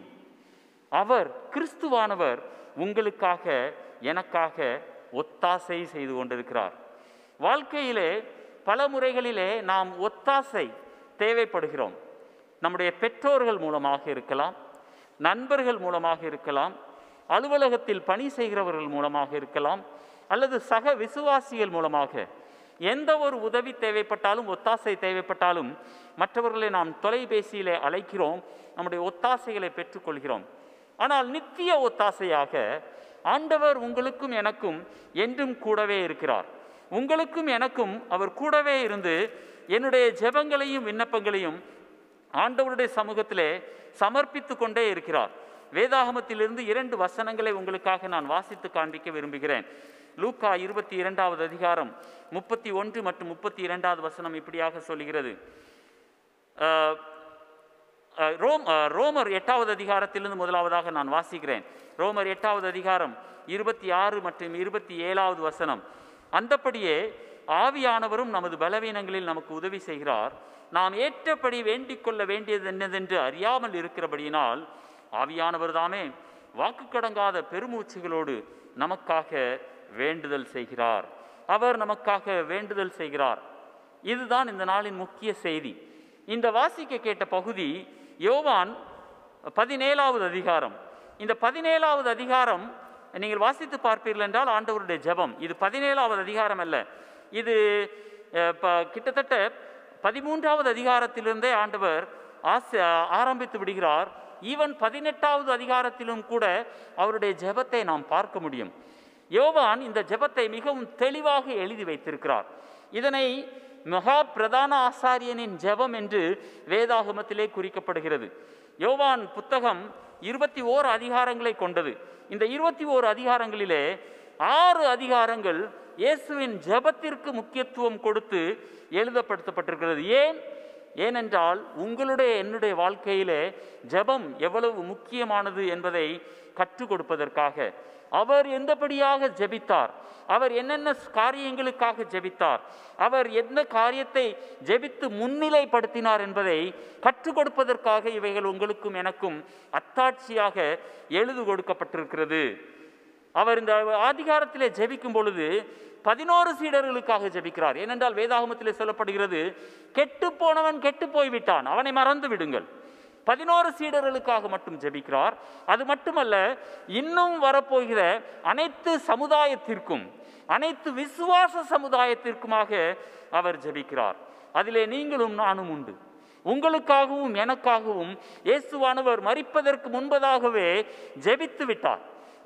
அவர் கிறிஸ்துவானவர் உங்களுக்காக எனக்காக ஒத்தாசை செய்து கொண்டிருக்கிறார் வாழ்க்கையிலே பல முறைகளிலே நாம் ஒத்தாசை தேவைப்படுகிறோம் நம்முடைய பெற்றோர்கள் மூலமாக இருக்கலாம் நண்பர்கள் மூலமாக இருக்கலாம் அலுவலகத்தில் பணி செய்கிறவர்கள் மூலமாக இருக்கலாம் அல்லது சக விசுவாசிகள் மூலமாக எந்த ஒரு உதவி தேவைப்பட்டாலும் ஒத்தாசை தேவைப்பட்டாலும் மற்றவர்களை நாம் தொலைபேசியிலே அழைக்கிறோம் நம்முடைய ஒத்தாசைகளை பெற்றுக்கொள்கிறோம் ஆனால் நித்திய ஒத்தாசையாக ஆண்டவர் உங்களுக்கும் எனக்கும் என்றும் கூடவே இருக்கிறார் உங்களுக்கும் எனக்கும் அவர் கூடவே இருந்து என்னுடைய ஜெபங்களையும் விண்ணப்பங்களையும் ஆண்டவருடைய சமூகத்திலே சமர்ப்பித்து கொண்டே இருக்கிறார் வேதாகமத்திலிருந்து இரண்டு வசனங்களை உங்களுக்காக நான் வாசித்து காண்பிக்க விரும்புகிறேன் லூக்கா இருபத்தி இரண்டாவது அதிகாரம் முப்பத்தி ஒன்று மற்றும் முப்பத்தி இரண்டாவது வசனம் இப்படியாக சொல்கிறது அஹ், அஹ், ரோம் அஹ், ரோமர் எட்டாவது அதிகாரத்திலிருந்து முதலாவதாக நான் வாசிக்கிறேன் ரோமர் எட்டாவது அதிகாரம் இருபத்தி ஆறு மற்றும் இருபத்தி ஏழாவது வசனம் அந்தப்படியே ஆவியானவரும் நமது பலவீனங்களில் நமக்கு உதவி செய்கிறார் நாம் ஏற்றபடி வேண்டிக் கொள்ள வேண்டியது என்னதென்று அறியாமல் இருக்கிறபடியினால் ஆவியானவர் தாமே வாக்கு கடங்காத பெருமூச்சுகளோடு நமக்காக வேண்டுதல் செய்கிறார் அவர் நமக்காக வேண்டுதல் செய்கிறார் இதுதான் இந்த நாளின் முக்கிய செய்தி இந்த வாசிக்க கேட்ட பகுதி யோவான் பதினேழாவது அதிகாரம் இந்த பதினேழாவது அதிகாரம் நீங்கள் வாசித்து பார்ப்பீர்கள் என்றால் ஆண்டவருடைய ஜெபம் இது பதினேழாவது அதிகாரம் அல்ல இது அஹ், ப- கிட்டத்தட்ட பதிமூன்றாவது அதிகாரத்திலிருந்தே ஆண்டவர் ஆச ஆரம்பித்து விடுகிறார் ஈவன் பதினெட்டாவது அதிகாரத்திலும் கூட அவருடைய ஜெபத்தை நாம் பார்க்க முடியும் யோவான் இந்த ஜெபத்தை மிகவும் தெளிவாக எழுதி வைத்திருக்கிறார் இதனை மகா பிரதான ஆசாரியனின் ஜெபம் என்று வேதாகமத்திலே குறிக்கப்படுகிறது யோவான் புத்தகம் இருபத்தி ஓர் அதிகாரங்களை கொண்டது இந்த இருபத்தி ஓர் அதிகாரங்களிலே ஆறு அதிகாரங்கள் இயேசுவின் ஜெபத்திற்கு முக்கியத்துவம் கொடுத்து எழுதப்படுத்தப்பட்டிருக்கிறது ஏன் ஏனென்றால் உங்களுடைய என்னுடைய வாழ்க்கையிலே ஜெபம் எவ்வளவு முக்கியமானது என்பதை கற்றுக் கொடுப்பதற்காக அவர் எந்தபடியாக ஜெபித்தார் அவர் என்னென்ன காரியங்களுக்காக ஜெபித்தார் அவர் எந்த காரியத்தை ஜெபித்து முன்னிலைப்படுத்தினார் என்பதை கற்றுக் கொடுப்பதற்காக இவைகள் உங்களுக்கும் எனக்கும் அத்தாட்சியாக எழுது கொடுக்கப்பட்டிருக்கிறது அவர் இந்த ஆதிகாரத்திலே ஜெபிக்கும் பொழுது பதினோரு சீடர்களுக்காக ஜெபிக்கிறார் ஏனென்றால் வேதாகமத்திலே சொல்லப்படுகிறது கெட்டு போனவன் கெட்டு போய்விட்டான் அவனை மறந்து விடுங்கள் பதினோரு சீடர்களுக்காக மட்டும் ஜெபிக்கிறார் அது மட்டுமல்ல இன்னும் வரப்போகிற அனைத்து சமுதாயத்திற்கும் அனைத்து விசுவாச சமுதாயத்திற்குமாக அவர் ஜெபிக்கிறார் அதிலே நீங்களும் நானும் உண்டு உங்களுக்காகவும் எனக்காகவும் இயேசுவானவர் மரிப்பதற்கு முன்பதாகவே ஜெபித்து விட்டார்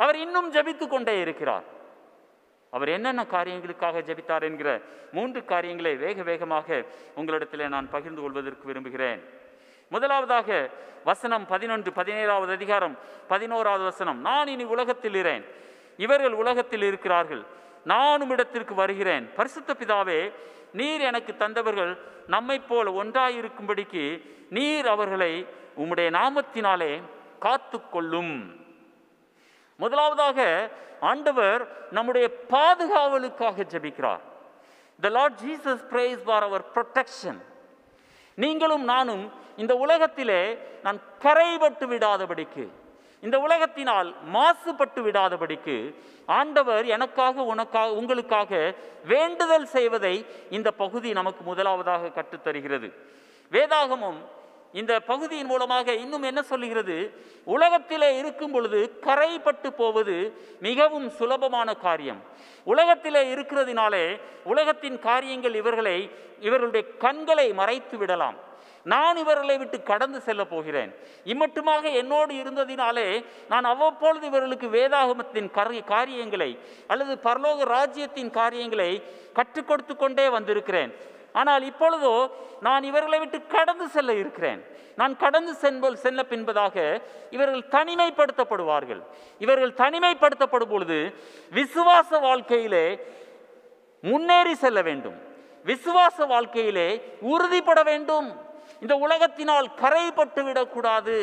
அவர் இன்னும் ஜெபித்து கொண்டே இருக்கிறார் அவர் என்னென்ன காரியங்களுக்காக ஜெபித்தார் என்கிற மூன்று காரியங்களை வேக வேகமாக உங்களிடத்தில் நான் பகிர்ந்து கொள்வதற்கு விரும்புகிறேன் முதலாவதாக வசனம் பதினொன்று பதினேழாவது அதிகாரம் பதினோராவது வசனம் நான் இனி உலகத்தில் இரேன் இவர்கள் உலகத்தில் இருக்கிறார்கள் நானும் இடத்திற்கு வருகிறேன் பரிசுத்த பிதாவே நீர் எனக்கு தந்தவர்கள் நம்மைப் போல ஒன்றாயிருக்கும்படிக்கு நீர் அவர்களை உம்முடைய நாமத்தினாலே காத்துக்கொள்ளும் முதலாவதாக ஆண்டவர் நம்முடைய பாதுகாவலுக்காக ஜெபிக்கிறார் the Lord Jesus prays for அவர் protection நீங்களும் நானும் இந்த உலகத்திலே நான் கரைபட்டு விடாதபடிக்கு இந்த உலகத்தினால் மாசுபட்டு விடாதபடிக்கு ஆண்டவர் எனக்காக உனக்காக உங்களுக்காக வேண்டுதல் செய்வதை இந்த பகுதி நமக்கு முதலாவதாக கற்றுத்தருகிறது வேதாகமம் இந்த பகுதியின் மூலமாக இன்னும் என்ன சொல்லுகிறது உலகத்திலே இருக்கும் பொழுது கரைப்பட்டு போவது மிகவும் சுலபமான காரியம் உலகத்திலே இருக்கிறதினாலே உலகத்தின் காரியங்கள் இவர்களை இவர்களுடைய கண்களை மறைத்து விடலாம் நான் இவர்களை விட்டு கடந்து செல்ல போகிறேன் இம்மட்டுமாக என்னோடு இருந்ததினாலே நான் அவ்வப்பொழுது இவர்களுக்கு வேதாகமத்தின் கரி காரியங்களை அல்லது பரலோக ராஜ்யத்தின் காரியங்களை கற்றுக் கொடுத்து கொண்டே வந்திருக்கிறேன் ஆனால் இப்பொழுதோ நான் இவர்களை விட்டு கடந்து செல்ல இருக்கிறேன் நான் கடந்து சென்பல் செல்ல பின்பதாக இவர்கள் தனிமைப்படுத்தப்படுவார்கள் இவர்கள் தனிமைப்படுத்தப்படும் பொழுது விசுவாச வாழ்க்கையிலே முன்னேறி செல்ல வேண்டும் விசுவாச வாழ்க்கையிலே உறுதிப்பட வேண்டும் இந்த உலகத்தினால் கரைப்பட்டு விடக்கூடாது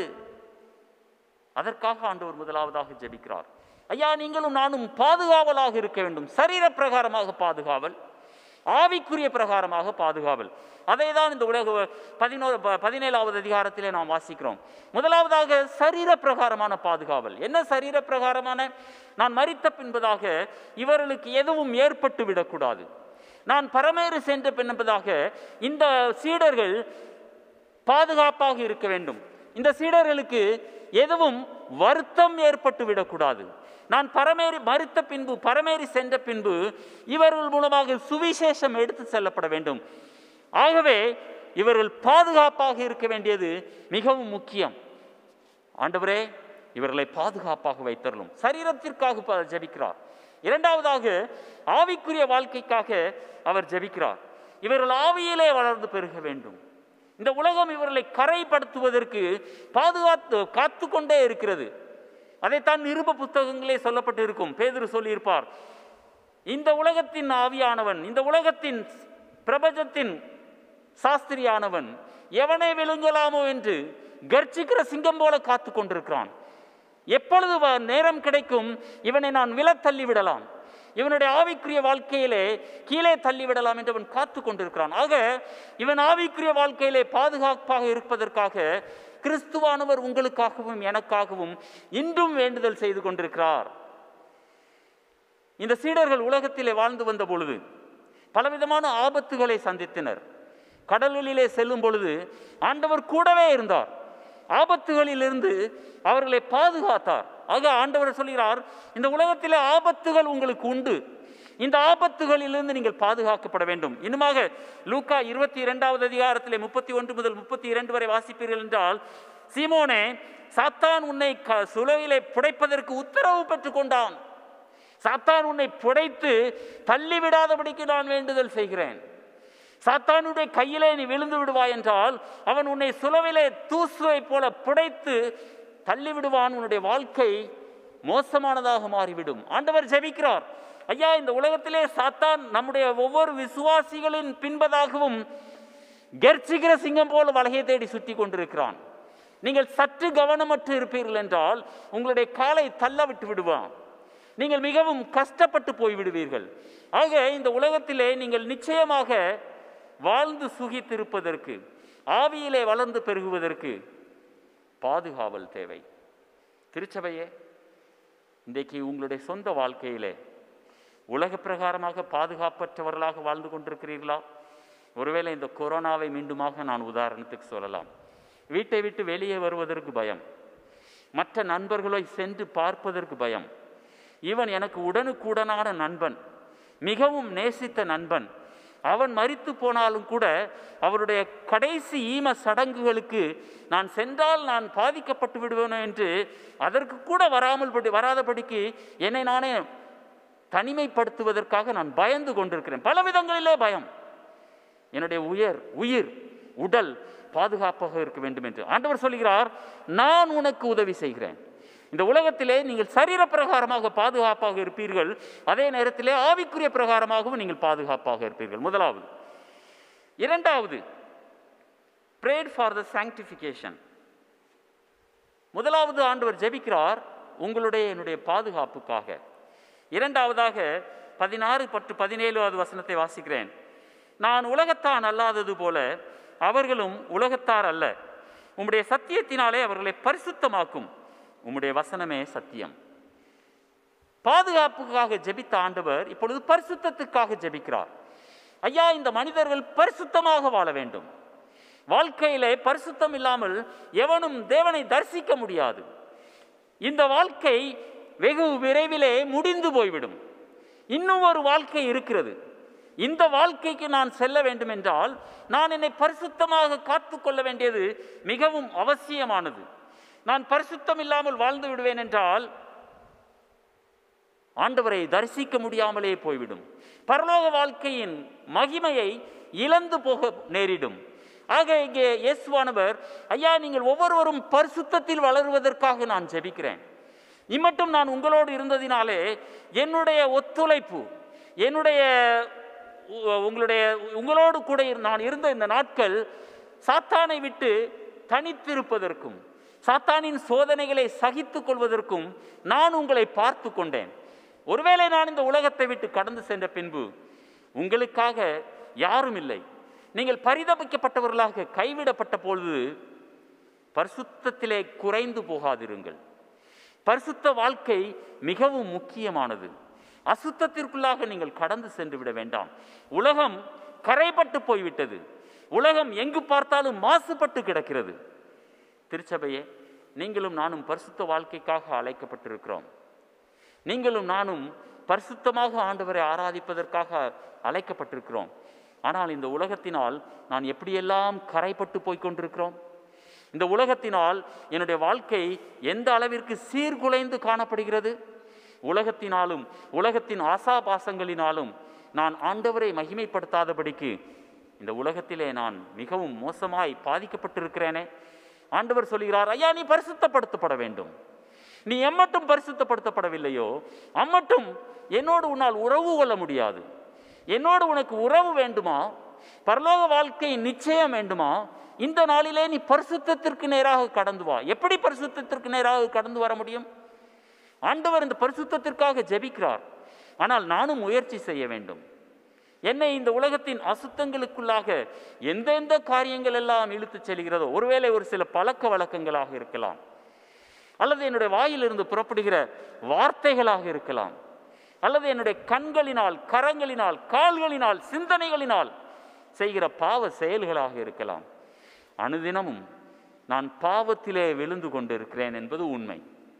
அதற்காக ஆண்டவர் முதலாவதாக ஜெபிக்கிறார் ஐயா நீங்களும் நானும் பாதுகாவலாக இருக்க வேண்டும் சரீர பிரகாரமாக பாதுகாவல் ஆவிக்குரிய பிரகாரமாக பாதுகாவல் அதை தான் இந்த உலக பதினோரு ப- பதினேழாவது அதிகாரத்திலே நாம் வாசிக்கிறோம் முதலாவதாக சரீர பிரகாரமான பாதுகாவல் என்ன சரீர பிரகாரமான நான் மரித்த பின்பதாக இவர்களுக்கு எதுவும் ஏற்பட்டு விடக்கூடாது நான் பரமேறு சென்ற பின்பதாக இந்த சீடர்கள் பாதுகாப்பாக இருக்க வேண்டும் இந்த சீடர்களுக்கு எதுவும் வருத்தம் ஏற்பட்டு விடக்கூடாது நான் பரமேறி மறுத்த பின்பு பரமேறி சென்ற பின்பு இவர்கள் மூலமாக சுவிசேஷம் எடுத்து செல்லப்பட வேண்டும் ஆகவே இவர்கள் பாதுகாப்பாக இருக்க வேண்டியது மிகவும் முக்கியம் ஆண்டவரே இவர்களை பாதுகாப்பாக வைத்தரலும் சரீரத்திற்காக ப- ஜெபிக்கிறார் இரண்டாவதாக ஆவிக்குரிய வாழ்க்கைக்காக அவர் ஜெபிக்கிறார் இவர்கள் ஆவியிலே வளர்ந்து பெருக வேண்டும் இந்த உலகம் இவர்களை கரைப்படுத்துவதற்கு பாதுகாத்து காத்து கொண்டே இருக்கிறது அதைத்தான் நிருப புத்தகங்களே சொல்லப்பட்டு இருக்கும் பேதுரு சொல்லியிருப்பார் இந்த உலகத்தின் ஆவியானவன் இந்த உலகத்தின் பிரபஞ்சத்தின் சாஸ்திரியானவன் எவனை விழுங்கலாமோ என்று கர்ச்சிக்கிற சிங்கம் போல காத்து கொண்டிருக்கிறான் எப்பொழுது வ- நேரம் கிடைக்கும் இவனை நான் விழத் தள்ளி விடலாம் இவனுடைய ஆவிக்குரிய வாழ்க்கையிலே கீழே தள்ளி விடலாம் என்று அவன் காத்து கொண்டிருக்கிறான் ஆக இவன் ஆவிக்குரிய வாழ்க்கையிலே பாதுகாப்பாக இருப்பதற்காக கிறிஸ்துவானவர் உங்களுக்காகவும் எனக்காகவும் இன்றும் வேண்டுதல் செய்து கொண்டிருக்கிறார் இந்த சீடர்கள் உலகத்திலே வாழ்ந்து வந்த பொழுது பலவிதமான ஆபத்துகளை சந்தித்தனர் கடலிலே செல்லும் பொழுது ஆண்டவர் கூடவே இருந்தார் ஆபத்துகளிலிருந்து அவர்களை பாதுகாத்தார் ஆக ஆண்டவர் சொல்கிறார் இந்த உலகத்திலே ஆபத்துகள் உங்களுக்கு உண்டு இந்த ஆபத்துகளிலிருந்து நீங்கள் பாதுகாக்கப்பட வேண்டும் இன்னுமாக லூக்கா இருபத்தி இரண்டாவது அதிகாரத்திலே முப்பத்தி ஒன்று முதல் முப்பத்தி இரண்டு வரை வாசிப்பீர்கள் என்றால் சீமோனே சாத்தான் உன்னை க- சுலகிலே புடைப்பதற்கு உத்தரவு பெற்றுக் கொண்டான் சாத்தான் உன்னை புடைத்து தள்ளிவிடாதபடிக்கு நான் வேண்டுதல் செய்கிறேன் சாத்தானுடைய கையிலே நீ விழுந்து விடுவாய் என்றால் அவன் உன்னை சுலவிலே தூசுவை போல புடைத்து தள்ளி விடுவான் உன்னுடைய வாழ்க்கை மோசமானதாக மாறிவிடும் ஆண்டவர் ஜெபிக்கிறார் ஐயா இந்த உலகத்திலே சாத்தான் நம்முடைய ஒவ்வொரு விசுவாசிகளின் பின்பதாகவும் கெர்ச்சிக்கிற சிங்கம் போல வலையை தேடி சுற்றி கொண்டிருக்கிறான் நீங்கள் சற்று கவனமற்று இருப்பீர்கள் என்றால் உங்களுடைய காலை தள்ள விட்டு விடுவான் நீங்கள் மிகவும் கஷ்டப்பட்டு போய்விடுவீர்கள் ஆக இந்த உலகத்திலே நீங்கள் நிச்சயமாக வாழ்ந்து சுகித்திருப்பதற்கு ஆவியிலே வளர்ந்து பெருகுவதற்கு பாதுகாவல் தேவை திருச்சபையே இன்றைக்கு உங்களுடைய சொந்த வாழ்க்கையிலே உலக பிரகாரமாக பாதுகாப்பற்றவர்களாக வாழ்ந்து கொண்டிருக்கிறீர்களா ஒருவேளை இந்த கொரோனாவை மீண்டுமாக நான் உதாரணத்துக்கு சொல்லலாம் வீட்டை விட்டு வெளியே வருவதற்கு பயம் மற்ற நண்பர்களை சென்று பார்ப்பதற்கு பயம் இவன் எனக்கு உடனுக்குடனான நண்பன் மிகவும் நேசித்த நண்பன் அவன் மரித்து போனாலும் கூட அவருடைய கடைசி ஈம சடங்குகளுக்கு நான் சென்றால் நான் பாதிக்கப்பட்டு விடுவேனோ என்று அதற்கு கூட வராமல் படி வராதபடிக்கு என்னை நானே தனிமைப்படுத்துவதற்காக நான் பயந்து கொண்டிருக்கிறேன் பல விதங்களிலே பயம் என்னுடைய உயர் உயிர் உடல் பாதுகாப்பாக இருக்க வேண்டும் என்று ஆண்டவர் சொல்கிறார் நான் உனக்கு உதவி செய்கிறேன் இந்த உலகத்திலே நீங்கள் சரீர பிரகாரமாக பாதுகாப்பாக இருப்பீர்கள் அதே நேரத்திலே ஆவிக்குரிய பிரகாரமாகவும் நீங்கள் பாதுகாப்பாக இருப்பீர்கள் முதலாவது இரண்டாவது பிரேட் ஃபார் த சாங்டிஃபிகேஷன் முதலாவது ஆண்டவர் ஜெபிக்கிறார் உங்களுடைய என்னுடைய பாதுகாப்புக்காக இரண்டாவதாக பதினாறு பத்து பதினேழாவது வசனத்தை வாசிக்கிறேன் நான் உலகத்தான் அல்லாதது போல அவர்களும் உலகத்தார் அல்ல உம்முடைய சத்தியத்தினாலே அவர்களை பரிசுத்தமாக்கும் உம்முடைய வசனமே சத்தியம் பாதுகாப்புக்காக ஜெபித்த ஆண்டவர் இப்பொழுது பரிசுத்தத்துக்காக ஜெபிக்கிறார் ஐயா இந்த மனிதர்கள் பரிசுத்தமாக வாழ வேண்டும் வாழ்க்கையிலே பரிசுத்தம் இல்லாமல் எவனும் தேவனை தரிசிக்க முடியாது இந்த வாழ்க்கை வெகு விரைவிலே முடிந்து போய்விடும் இன்னும் ஒரு வாழ்க்கை இருக்கிறது இந்த வாழ்க்கைக்கு நான் செல்ல வேண்டும் என்றால் நான் என்னை பரிசுத்தமாக காத்து கொள்ள வேண்டியது மிகவும் அவசியமானது நான் பரிசுத்தம் இல்லாமல் வாழ்ந்து விடுவேன் என்றால் ஆண்டவரை தரிசிக்க முடியாமலே போய்விடும் பரலோக வாழ்க்கையின் மகிமையை இழந்து போக நேரிடும் ஆக இங்கே இயேசுவானவர் ஐயா நீங்கள் ஒவ்வொருவரும் பரிசுத்தத்தில் வளருவதற்காக நான் ஜெபிக்கிறேன் இம்மட்டும் நான் உங்களோடு இருந்ததினாலே என்னுடைய ஒத்துழைப்பு என்னுடைய உ- உங்களுடைய உங்களோடு கூட இரு- நான் இருந்த இந்த நாட்கள் சாத்தானை விட்டு தனித்திருப்பதற்கும் சாத்தானின் சோதனைகளை சகித்துக் கொள்வதற்கும் நான் உங்களை பார்த்து கொண்டேன் ஒருவேளை நான் இந்த உலகத்தை விட்டு கடந்து சென்ற பின்பு உங்களுக்காக யாரும் இல்லை நீங்கள் பரிதபிக்கப்பட்டவர்களாக கைவிடப்பட்ட பொழுது பரிசுத்தத்திலே குறைந்து போகாதிருங்கள் பரிசுத்த வாழ்க்கை மிகவும் முக்கியமானது அசுத்தத்திற்குள்ளாக நீங்கள் கடந்து சென்று விட வேண்டாம் உலகம் கரைப்பட்டு போய்விட்டது உலகம் எங்கு பார்த்தாலும் மாசுபட்டு கிடக்கிறது திருச்சபையே நீங்களும் நானும் பரிசுத்த வாழ்க்கைக்காக அழைக்கப்பட்டிருக்கிறோம் நீங்களும் நானும் பரிசுத்தமாக ஆண்டவரை ஆராதிப்பதற்காக அழைக்கப்பட்டிருக்கிறோம் ஆனால் இந்த உலகத்தினால் நான் எப்படியெல்லாம் கரைப்பட்டு போய் கொண்டிருக்கிறோம் இந்த உலகத்தினால் என்னுடைய வாழ்க்கை எந்த அளவிற்கு சீர்குலைந்து காணப்படுகிறது உலகத்தினாலும் உலகத்தின் ஆசாபாசங்களினாலும் நான் ஆண்டவரை மகிமைப்படுத்தாதபடிக்கு இந்த உலகத்திலே நான் மிகவும் மோசமாய் பாதிக்கப்பட்டிருக்கிறேனே ஆண்டவர் சொல்கிறார் ஐயா நீ பரிசுத்தப்படுத்தப்பட வேண்டும் நீ எம்மட்டும் பரிசுத்தப்படுத்தப்படவில்லையோ அம்மட்டும் என்னோடு உன்னால் உறவு கொள்ள முடியாது என்னோடு உனக்கு உறவு வேண்டுமா பரலோக வாழ்க்கை நிச்சயம் வேண்டுமா இந்த நாளிலே நீ பரிசுத்தத்திற்கு நேராக கடந்து வா எப்படி பரிசுத்தத்திற்கு நேராக கடந்து வர முடியும் ஆண்டவர் இந்த பரிசுத்தத்திற்காக ஜெபிக்கிறார் ஆனால் நானும் முயற்சி செய்ய வேண்டும் என்னை இந்த உலகத்தின் அசுத்தங்களுக்குள்ளாக எந்தெந்த காரியங்கள் எல்லாம் இழுத்துச் செல்கிறதோ ஒருவேளை ஒரு சில பழக்க வழக்கங்களாக இருக்கலாம் அல்லது என்னுடைய வாயிலிருந்து புறப்படுகிற வார்த்தைகளாக இருக்கலாம் அல்லது என்னுடைய கண்களினால் கரங்களினால் கால்களினால் சிந்தனைகளினால் செய்கிற பாவ செயல்களாக இருக்கலாம் அனுதினமும் நான் பாவத்திலே விழுந்து கொண்டிருக்கிறேன் என்பது உண்மை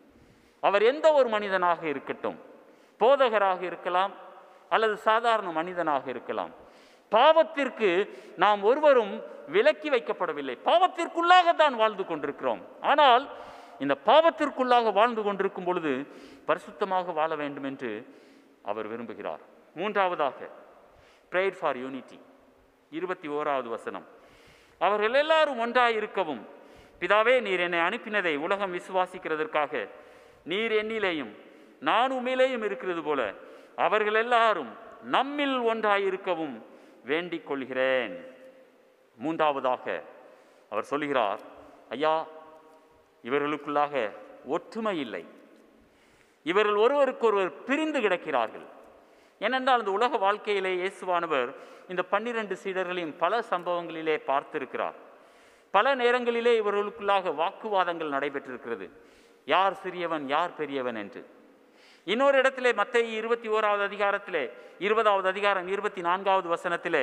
அவர் எந்த ஒரு மனிதனாக இருக்கட்டும் போதகராக இருக்கலாம் அல்லது சாதாரண மனிதனாக இருக்கலாம் பாவத்திற்கு நாம் ஒருவரும் விலக்கி வைக்கப்படவில்லை பாவத்திற்குள்ளாக தான் வாழ்ந்து கொண்டிருக்கிறோம் ஆனால் இந்த பாவத்திற்குள்ளாக வாழ்ந்து கொண்டிருக்கும் பொழுது பரிசுத்தமாக வாழ வேண்டும் என்று அவர் விரும்புகிறார் மூன்றாவதாக ப்ரேயர் ஃபார் யூனிட்டி இருபத்தி ஓராவது வசனம் அவர்கள் எல்லாரும் ஒன்றாய் இருக்கவும் பிதாவே நீர் என்னை அனுப்பினதை உலகம் விசுவாசிக்கிறதற்காக நீர் என்னிலேயும் நான் உம்மிலேயும் இருக்கிறது போல அவர்கள் எல்லாரும் நம்மில் ஒன்றாய் இருக்கவும் வேண்டிக் கொள்கிறேன் மூன்றாவதாக அவர் சொல்கிறார் ஐயா இவர்களுக்குள்ளாக ஒற்றுமை இல்லை இவர்கள் ஒருவருக்கொருவர் பிரிந்து கிடக்கிறார்கள் ஏனென்றால் இந்த உலக வாழ்க்கையிலே இயேசுவானவர் இந்த பன்னிரண்டு சீடர்களையும் பல சம்பவங்களிலே பார்த்திருக்கிறார் பல நேரங்களிலே இவர்களுக்குள்ளாக வாக்குவாதங்கள் நடைபெற்றிருக்கிறது யார் சிறியவன் யார் பெரியவன் என்று இன்னொரு இடத்திலே மத்திய இருபத்தி ஓராவது அதிகாரத்திலே இருபதாவது அதிகாரம் இருபத்தி நான்காவது வசனத்திலே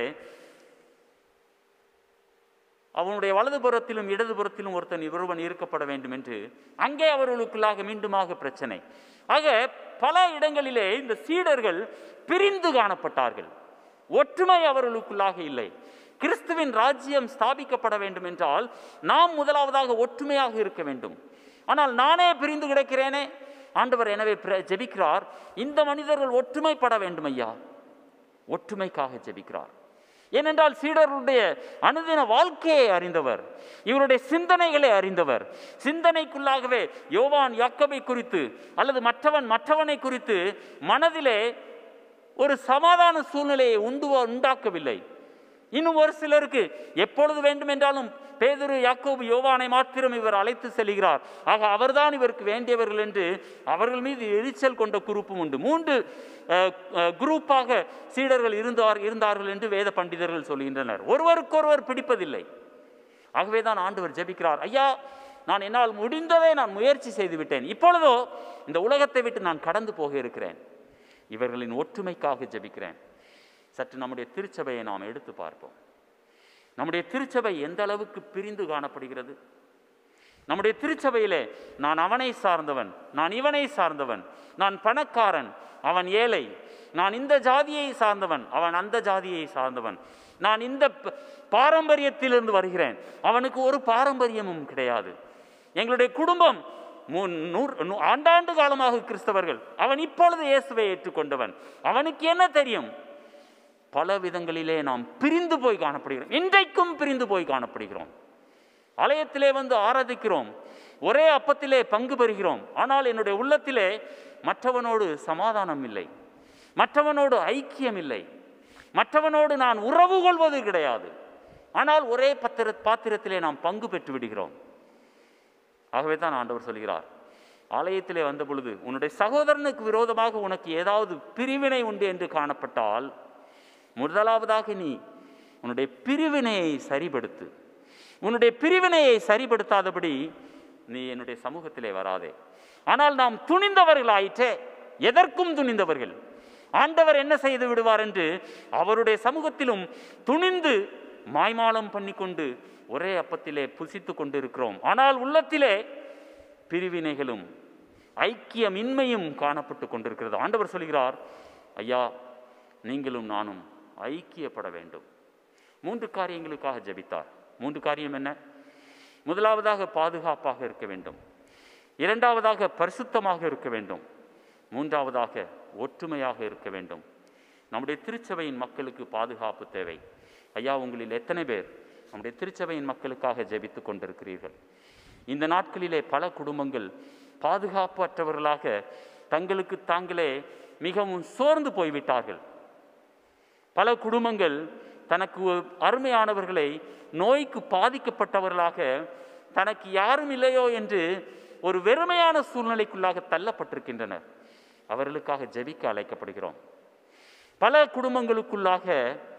அவனுடைய வலதுபுறத்திலும் இடதுபுறத்திலும் ஒருத்தன் ஒருவன் இருக்கப்பட வேண்டும் என்று அங்கே அவர்களுக்குள்ளாக மீண்டுமாக பிரச்சனை ஆக பல இடங்களிலே இந்த சீடர்கள் பிரிந்து காணப்பட்டார்கள் ஒற்றுமை அவர்களுக்குள்ளாக இல்லை கிறிஸ்துவின் ராஜ்யம் ஸ்தாபிக்கப்பட வேண்டும் என்றால் நாம் முதலாவதாக ஒற்றுமையாக இருக்க வேண்டும் ஆனால் நானே பிரிந்து கிடக்கிறேனே ஆண்டவர் எனவே பிர- ஜெபிக்கிறார் இந்த மனிதர்கள் ஒற்றுமைப்பட வேண்டும் ஐயா ஒற்றுமைக்காக ஜெபிக்கிறார் ஏனென்றால் சீடர்களுடைய அனுதின வாழ்க்கையை அறிந்தவர் இவருடைய சிந்தனைகளை அறிந்தவர் சிந்தனைக்குள்ளாகவே யோவான் யாக்கோபை குறித்து அல்லது மற்றவன் மற்றவனை குறித்து மனதிலே ஒரு சமாதான சூழ்நிலையை உண்டு உண்டாக்கவில்லை இன்னும் ஒரு சிலருக்கு எப்பொழுது வேண்டுமென்றாலும் பேதுரு யாக்கோபு யோவானை மாத்திரம் இவர் அழைத்து செல்கிறார் ஆக அவர்தான் இவருக்கு வேண்டியவர்கள் என்று அவர்கள் மீது எரிச்சல் கொண்ட குரூப்பும் உண்டு மூன்று அஹ், அஹ், குரூப்பாக சீடர்கள் இருந்தார் இருந்தார்கள் என்று வேத பண்டிதர்கள் சொல்கின்றனர் ஒருவருக்கொருவர் பிடிப்பதில்லை ஆகவே தான் ஆண்டவர் ஜெபிக்கிறார் ஐயா நான் என்னால் முடிந்ததை நான் முயற்சி செய்து விட்டேன் இப்பொழுதோ இந்த உலகத்தை விட்டு நான் கடந்து போக இருக்கிறேன் இவர்களின் ஒற்றுமைக்காக ஜெபிக்கிறேன் சற்று நம்முடைய திருச்சபையை நாம் எடுத்து பார்ப்போம் நம்முடைய திருச்சபை எந்த அளவுக்கு பிரிந்து காணப்படுகிறது நம்முடைய திருச்சபையிலே நான் அவனை சார்ந்தவன் நான் இவனை சார்ந்தவன் நான் பணக்காரன் அவன் ஏழை நான் இந்த ஜாதியை சார்ந்தவன் அவன் அந்த ஜாதியை சார்ந்தவன் நான் இந்த ப- பாரம்பரியத்திலிருந்து வருகிறேன் அவனுக்கு ஒரு பாரம்பரியமும் கிடையாது எங்களுடைய குடும்பம் மூ- நூறு நூ- ஆண்டாண்டு காலமாக கிறிஸ்தவர்கள் அவன் இப்பொழுது இயேசுவை ஏற்றுக்கொண்டவன் அவனுக்கு என்ன தெரியும் பல விதங்களிலே நாம் பிரிந்து போய் காணப்படுகிறோம் இன்றைக்கும் பிரிந்து போய் காணப்படுகிறோம் ஆலயத்திலே வந்து ஆராதிக்கிறோம் ஒரே அப்பத்திலே பங்கு பெறுகிறோம் ஆனால் என்னுடைய உள்ளத்திலே மற்றவனோடு சமாதானம் இல்லை மற்றவனோடு ஐக்கியம் இல்லை மற்றவனோடு நான் உறவு கொள்வது கிடையாது ஆனால் ஒரே பத்திர பாத்திரத்திலே நாம் பங்கு பெற்று விடுகிறோம் ஆகவே தான் ஆண்டவர் சொல்கிறார் ஆலயத்திலே வந்த பொழுது உன்னுடைய சகோதரனுக்கு விரோதமாக உனக்கு ஏதாவது பிரிவினை உண்டு என்று காணப்பட்டால் முதலாவதாக நீ உன்னுடைய பிரிவினையை சரிபடுத்து உன்னுடைய பிரிவினையை சரிபடுத்தாதபடி நீ என்னுடைய சமூகத்திலே வராதே ஆனால் நாம் துணிந்தவர்கள் ஆயிற்றே எதற்கும் துணிந்தவர்கள் ஆண்டவர் என்ன செய்து விடுவார் என்று அவருடைய சமூகத்திலும் துணிந்து மாய்மாலம் பண்ணிக்கொண்டு ஒரே அப்பத்திலே புசித்து கொண்டிருக்கிறோம் ஆனால் உள்ளத்திலே பிரிவினைகளும் ஐக்கியமின்மையும் காணப்பட்டு கொண்டிருக்கிறது ஆண்டவர் சொல்கிறார் ஐயா நீங்களும் நானும் ஐக்கியப்பட வேண்டும் மூன்று காரியங்களுக்காக ஜெபித்தார் மூன்று காரியம் என்ன முதலாவதாக பாதுகாப்பாக இருக்க வேண்டும் இரண்டாவதாக பரிசுத்தமாக இருக்க வேண்டும் மூன்றாவதாக ஒற்றுமையாக இருக்க வேண்டும் நம்முடைய திருச்சபையின் மக்களுக்கு பாதுகாப்பு தேவை ஐயா உங்களில் எத்தனை பேர் நம்முடைய திருச்சபையின் மக்களுக்காக ஜெபித்துக் கொண்டிருக்கிறீர்கள் இந்த நாட்களிலே பல குடும்பங்கள் பாதுகாப்பு அற்றவர்களாக தங்களுக்கு தாங்களே மிகவும் சோர்ந்து போய்விட்டார்கள் பல குடும்பங்கள் தனக்கு ஒரு அருமையானவர்களை நோய்க்கு பாதிக்கப்பட்டவர்களாக தனக்கு யாரும் இல்லையோ என்று ஒரு வெறுமையான சூழ்நிலைக்குள்ளாக தள்ளப்பட்டிருக்கின்றனர் அவர்களுக்காக ஜெபிக்க அழைக்கப்படுகிறோம் பல குடும்பங்களுக்குள்ளாக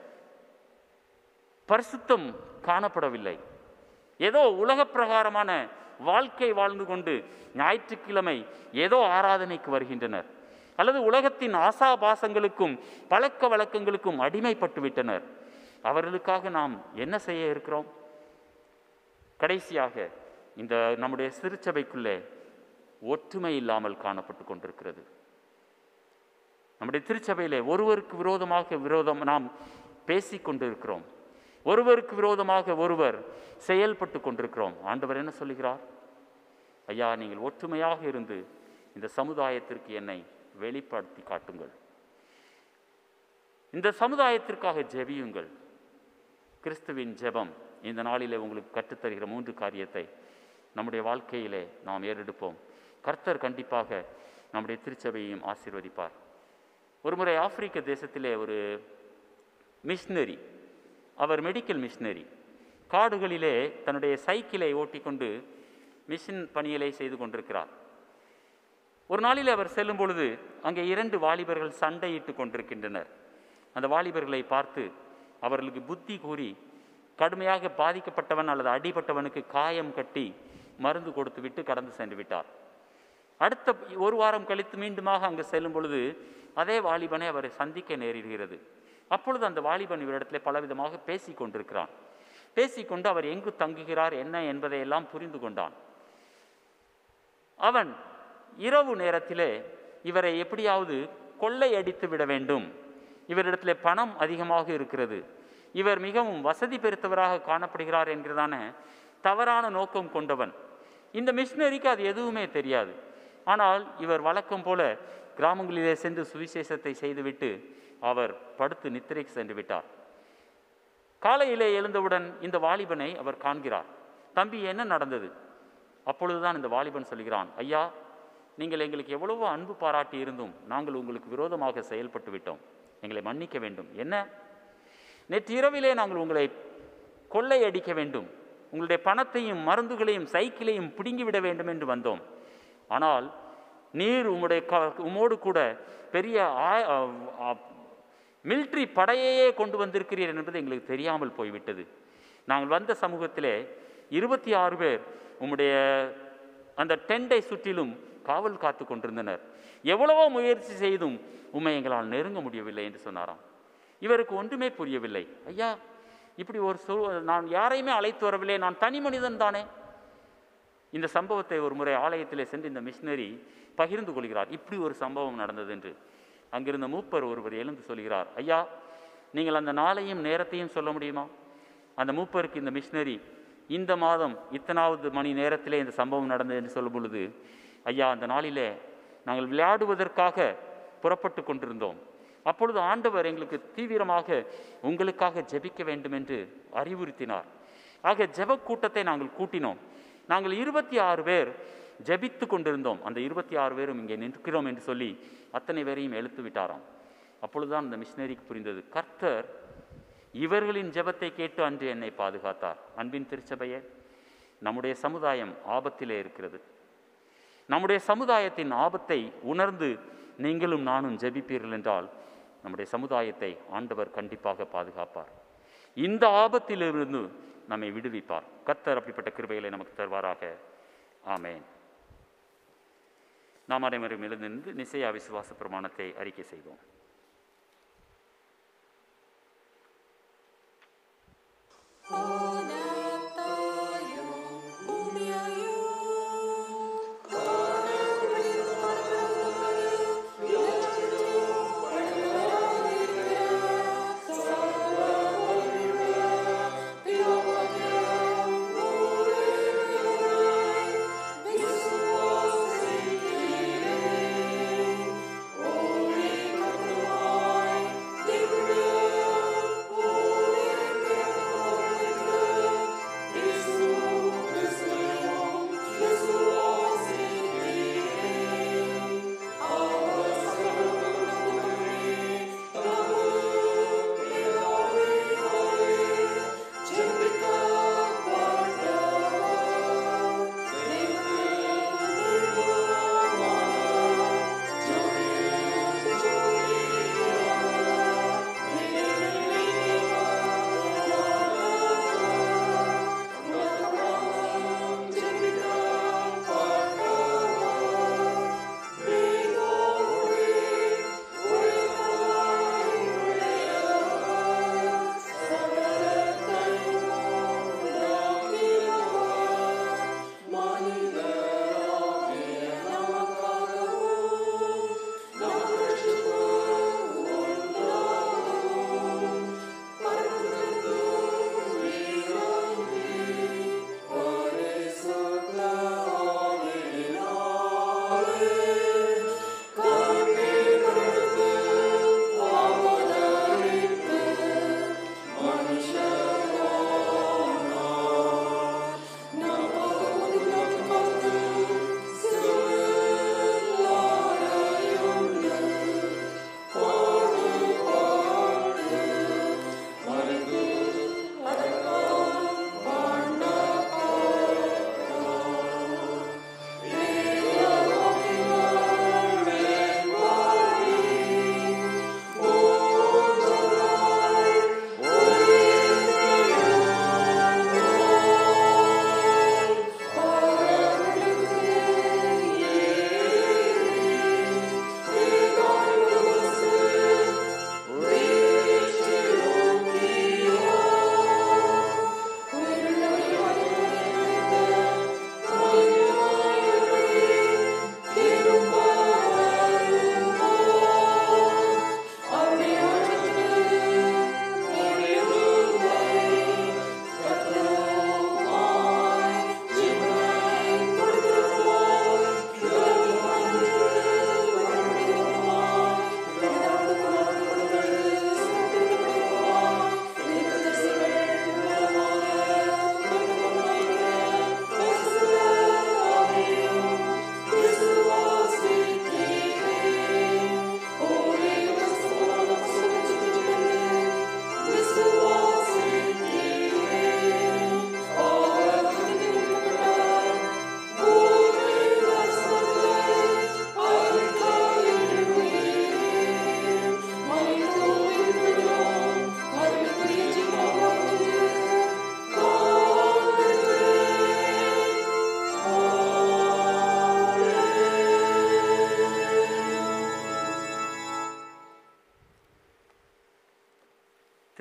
பரிசுத்தம் காணப்படவில்லை ஏதோ உலகப் பிரகாரமான வாழ்க்கை வாழ்ந்து கொண்டு ஞாயிற்றுக்கிழமை ஏதோ ஆராதனைக்கு வருகின்றனர் அல்லது உலகத்தின் ஆசாபாசங்களுக்கும் பழக்க வழக்கங்களுக்கும் அடிமைப்பட்டு விட்டனர் அவர்களுக்காக நாம் என்ன செய்ய இருக்கிறோம் கடைசியாக இந்த நம்முடைய சிறுச்சபைக்குள்ளே ஒற்றுமை இல்லாமல் காணப்பட்டு கொண்டிருக்கிறது நம்முடைய திருச்சபையிலே ஒருவருக்கு விரோதமாக விரோதம் நாம் பேசிக் கொண்டிருக்கிறோம் ஒருவருக்கு விரோதமாக ஒருவர் செயல்பட்டு கொண்டிருக்கிறோம் ஆண்டவர் என்ன சொல்லுகிறார் ஐயா நீங்கள் ஒற்றுமையாக இருந்து இந்த சமுதாயத்திற்கு என்னை வெளிப்படுத்தி காட்டுங்கள் இந்த சமுதாயத்திற்காக ஜெபியுங்கள் கிறிஸ்துவின் ஜெபம் இந்த நாளிலே உங்களுக்கு கற்றுத்தருகிற மூன்று காரியத்தை நம்முடைய வாழ்க்கையிலே நாம் ஏறெடுப்போம் கர்த்தர் கண்டிப்பாக நம்முடைய திருச்சபையையும் ஆசீர்வதிப்பார் ஒருமுறை ஆப்பிரிக்க தேசத்திலே ஒரு மிஷினரி அவர் மெடிக்கல் மிஷினரி காடுகளிலே தன்னுடைய சைக்கிளை ஓட்டிக்கொண்டு மிஷின் பணிகளை செய்து கொண்டிருக்கிறார் ஒரு நாளில் அவர் செல்லும் பொழுது அங்கே இரண்டு வாலிபர்கள் சண்டையிட்டு கொண்டிருக்கின்றனர் அந்த வாலிபர்களை பார்த்து அவர்களுக்கு புத்தி கூறி கடுமையாக பாதிக்கப்பட்டவன் அல்லது அடிபட்டவனுக்கு காயம் கட்டி மருந்து கொடுத்து விட்டு கடந்து சென்று விட்டார் அடுத்த ஒரு வாரம் கழித்து மீண்டுமாக அங்கு செல்லும் பொழுது அதே வாலிபனை அவரை சந்திக்க நேரிடுகிறது அப்பொழுது அந்த வாலிபன் இவரிடத்திலே பலவிதமாக பேசி கொண்டிருக்கிறான் பேசிக்கொண்டு அவர் எங்கு தங்குகிறார் என்ன என்பதையெல்லாம் புரிந்து கொண்டான் அவன் இரவு நேரத்திலே இவரை எப்படியாவது கொள்ளையடித்து விட வேண்டும் இவரிடத்துல பணம் அதிகமாக இருக்கிறது இவர் மிகவும் வசதி பெருத்தவராக காணப்படுகிறார் என்கிறதான தவறான நோக்கம் கொண்டவன் இந்த மிஷினரிக்கு அது எதுவுமே தெரியாது ஆனால் இவர் வழக்கம் போல கிராமங்களிலே சென்று சுவிசேஷத்தை செய்துவிட்டு அவர் படுத்து நித்திரைக்கு சென்று விட்டார் காலையிலே எழுந்தவுடன் இந்த வாலிபனை அவர் காண்கிறார் தம்பி என்ன நடந்தது அப்பொழுதுதான் இந்த வாலிபன் சொல்கிறான் ஐயா நீங்கள் எங்களுக்கு எவ்வளவோ அன்பு பாராட்டி இருந்தும் நாங்கள் உங்களுக்கு விரோதமாக செயல்பட்டு விட்டோம் எங்களை மன்னிக்க வேண்டும் என்ன நேற்று இரவிலே நாங்கள் உங்களை கொள்ளையடிக்க வேண்டும் உங்களுடைய பணத்தையும் மருந்துகளையும் சைக்கிளையும் பிடுங்கிவிட வேண்டும் என்று வந்தோம் ஆனால் நீர் உம்முடைய க உம்மோடு கூட பெரிய மிலிட்ரி படையையே கொண்டு வந்திருக்கிறீர் என்பது எங்களுக்கு தெரியாமல் போய்விட்டது நாங்கள் வந்த சமூகத்திலே இருபத்தி ஆறு பேர் உம்முடைய அந்த டெண்டை சுற்றிலும் காவல் காத்து கொண்டிருந்தனர் எவ்வளவோ முயற்சி செய்தும் உம்மை எங்களால் நெருங்க முடியவில்லை என்று சொன்னாராம் இவருக்கு ஒன்றுமே புரியவில்லை ஐயா இப்படி ஒரு சொல் நான் யாரையுமே அழைத்து வரவில்லை நான் தனி மனிதன் தானே இந்த சம்பவத்தை ஒரு முறை ஆலயத்திலே சென்று இந்த மிஷினரி பகிர்ந்து கொள்கிறார் இப்படி ஒரு சம்பவம் நடந்தது என்று அங்கிருந்த மூப்பர் ஒருவர் எழுந்து சொல்கிறார் ஐயா நீங்கள் அந்த நாளையும் நேரத்தையும் சொல்ல முடியுமா அந்த மூப்பருக்கு இந்த மிஷினரி இந்த மாதம் இத்தனாவது மணி நேரத்திலே இந்த சம்பவம் நடந்தது என்று சொல்லும் பொழுது ஐயா அந்த நாளிலே நாங்கள் விளையாடுவதற்காக புறப்பட்டு கொண்டிருந்தோம் அப்பொழுது ஆண்டவர் எங்களுக்கு தீவிரமாக உங்களுக்காக ஜெபிக்க வேண்டும் என்று அறிவுறுத்தினார் ஆக ஜெப கூட்டத்தை நாங்கள் கூட்டினோம் நாங்கள் இருபத்தி ஆறு பேர் ஜெபித்து கொண்டிருந்தோம் அந்த இருபத்தி ஆறு பேரும் இங்கே நிற்கிறோம் என்று சொல்லி அத்தனை பேரையும் எழுத்து விட்டாராம் அப்பொழுதுதான் அந்த மிஷினரிக்கு புரிந்தது கர்த்தர் இவர்களின் ஜெபத்தை கேட்டு அன்று என்னை பாதுகாத்தார் அன்பின் திருச்சபையே நம்முடைய சமுதாயம் ஆபத்திலே இருக்கிறது நம்முடைய சமுதாயத்தின் ஆபத்தை உணர்ந்து நீங்களும் நானும் ஜெபிப்பீர்கள் என்றால் நம்முடைய சமுதாயத்தை ஆண்டவர் கண்டிப்பாக பாதுகாப்பார் இந்த ஆபத்திலிருந்து நம்மை விடுவிப்பார் கர்த்தர் அப்படிப்பட்ட கிருபைகளை நமக்கு தருவாராக ஆமேன் நாம் அனைவரும் எழுந்து நின்று நிசையா விசுவாச பிரமாணத்தை அறிக்கை செய்வோம் Holy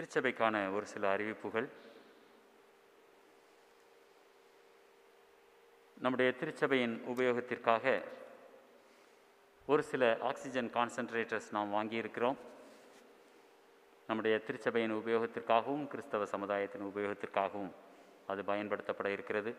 திருச்சபைக்கான ஒரு சில அறிவிப்புகள் நம்முடைய திருச்சபையின் உபயோகத்திற்காக ஒரு சில ஆக்சிஜன் கான்சன்ட்ரேட்டர்ஸ் நாம் வாங்கியிருக்கிறோம் நம்முடைய திருச்சபையின் உபயோகத்திற்காகவும் கிறிஸ்தவ சமுதாயத்தின் உபயோகத்திற்காகவும் அது பயன்படுத்தப்பட இருக்கிறது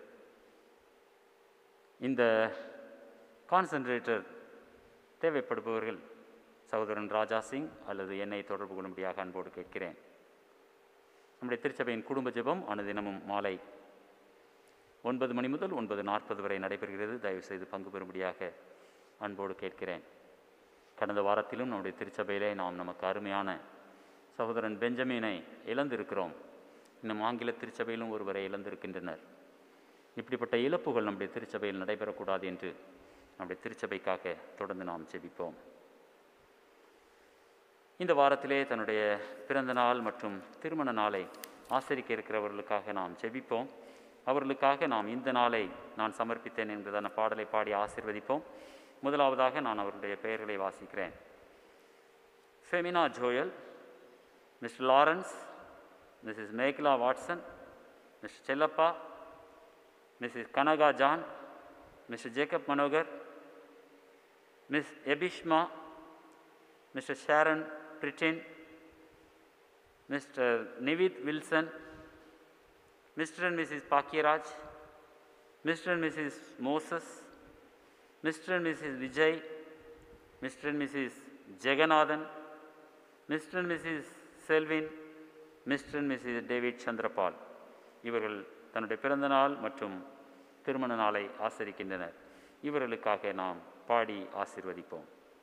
இந்த கான்சன்ட்ரேட்டர் தேவைப்படுபவர்கள் சகோதரன் ராஜா சிங் அல்லது என்னை தொடர்பு கொள்ளும்படியாக அன்போடு கேட்கிறேன் நம்முடைய திருச்சபையின் குடும்ப ஜெபம் அனுதினமும் மாலை ஒன்பது மணி முதல் ஒன்பது நாற்பது வரை நடைபெறுகிறது தயவுசெய்து பங்கு பெறும்படியாக அன்போடு கேட்கிறேன் கடந்த வாரத்திலும் நம்முடைய திருச்சபையிலே நாம் நமக்கு அருமையான சகோதரன் பெஞ்சமீனை இழந்திருக்கிறோம் இன்னும் ஆங்கில திருச்சபையிலும் ஒருவரை இழந்திருக்கின்றனர் இப்படிப்பட்ட இழப்புகள் நம்முடைய திருச்சபையில் நடைபெறக்கூடாது என்று நம்முடைய திருச்சபைக்காக தொடர்ந்து நாம் ஜெபிப்போம் இந்த வாரத்திலே தன்னுடைய பிறந்த நாள் மற்றும் திருமண நாளை ஆசரிக்க இருக்கிறவர்களுக்காக நாம் ஜெபிப்போம் அவர்களுக்காக நாம் இந்த நாளை நான் சமர்ப்பித்தேன் என்கிறதான பாடலை பாடி ஆசிர்வதிப்போம் முதலாவதாக நான் அவருடைய பெயர்களை வாசிக்கிறேன் Femina Joel Mr Lawrence Mrs Mekla Watson Mr Chellappa Mrs Kanaka John Mr Jacob Manohar Miss Ebishma Mr Sharon Brittin Mr Nivith Wilson Mr and Mrs Bakkiyaraj Mr and Mrs Moses Mr and Mrs Vijay Mr and Mrs Jeganathan Mr and Mrs Selvin Mr and Mrs David Chandrapal இவர்கள் தன்னுடைய பிறந்த நாள் மற்றும் திருமண நாளை ஆசரிக்கின்றனர் இவர்களுக்காக நாம் பாடி ஆசிர்வதிப்போம்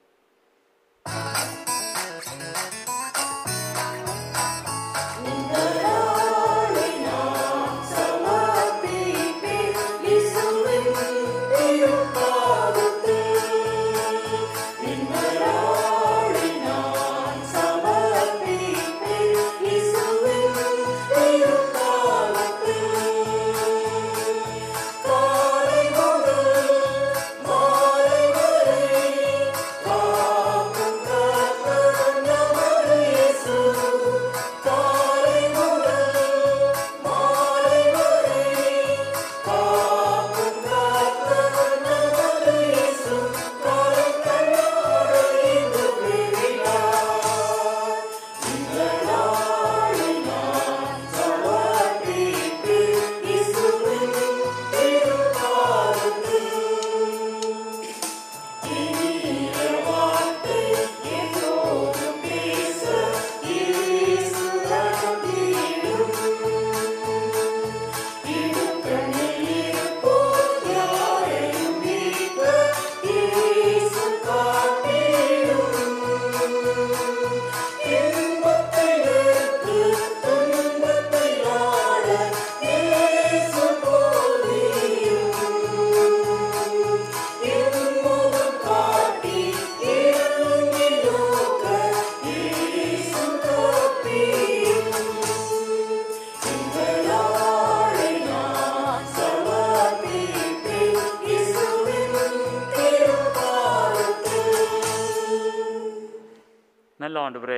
நல்ல ஆண்டவரே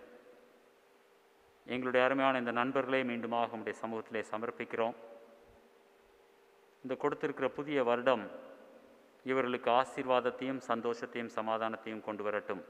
எங்களுடைய அருமையான இந்த நண்பர்களே மீண்டுமாக உங்களுடைய சமூகத்திலே சமர்ப்பிக்கிறோம் இந்த கொடுத்திருக்கிற புதிய வருடம் இவர்களுக்கு ஆசீர்வாதத்தையும் சந்தோஷத்தையும் சமாதானத்தையும் கொண்டு வரட்டும்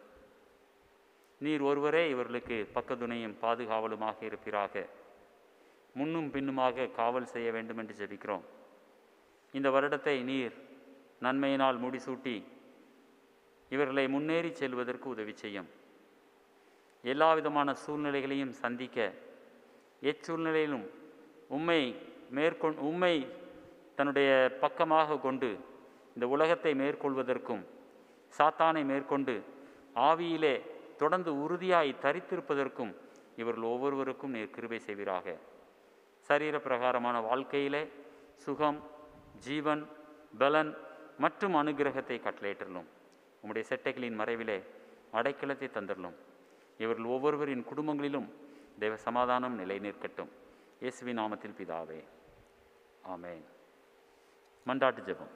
நீர் ஒருவரே இவர்களுக்கு பக்கத்துணையும் பாதுகாவலுமாக இருப்பீராக முன்னும் பின்னுமாக காவல் செய்ய வேண்டும் என்று ஜெபிக்கிறோம் இந்த வருடத்தை நீர் நன்மையினால் முடிசூட்டி இவர்களை முன்னேறி செல்வதற்கு உதவி செய்யும் எல்லா விதமான சூழ்நிலைகளையும் சந்திக்க எச்சூழ்நிலையிலும் உம்மை மேற்கொண் உம்மை தன்னுடைய பக்கமாக கொண்டு இந்த உலகத்தை மேற்கொள்வதற்கும் சாத்தானை மேற்கொண்டு ஆவியிலே தொடர்ந்து உறுதியாய் தரித்திருப்பதற்கும் இவர்கள் ஒவ்வொருவருக்கும் நீர் கிருபை செய்வீராக சரீர பிரகாரமான வாழ்க்கையிலே சுகம் ஜீவன் பலன் மற்றும் அனுகிரகத்தை கட்டளையிட்டுள்ளோம் உம்முடைய செட்டைகளின் மறைவிலே அடைக்கலத்தை தந்துள்ளோம் இவர்கள் ஒவ்வொருவரின் குடும்பங்களிலும் தெய்வ சமாதானம் நிலை நிற்கட்டும் இயேசுவின் நாமத்தில் பிதாவே ஆமென் மண்டாட்டு ஜெபம்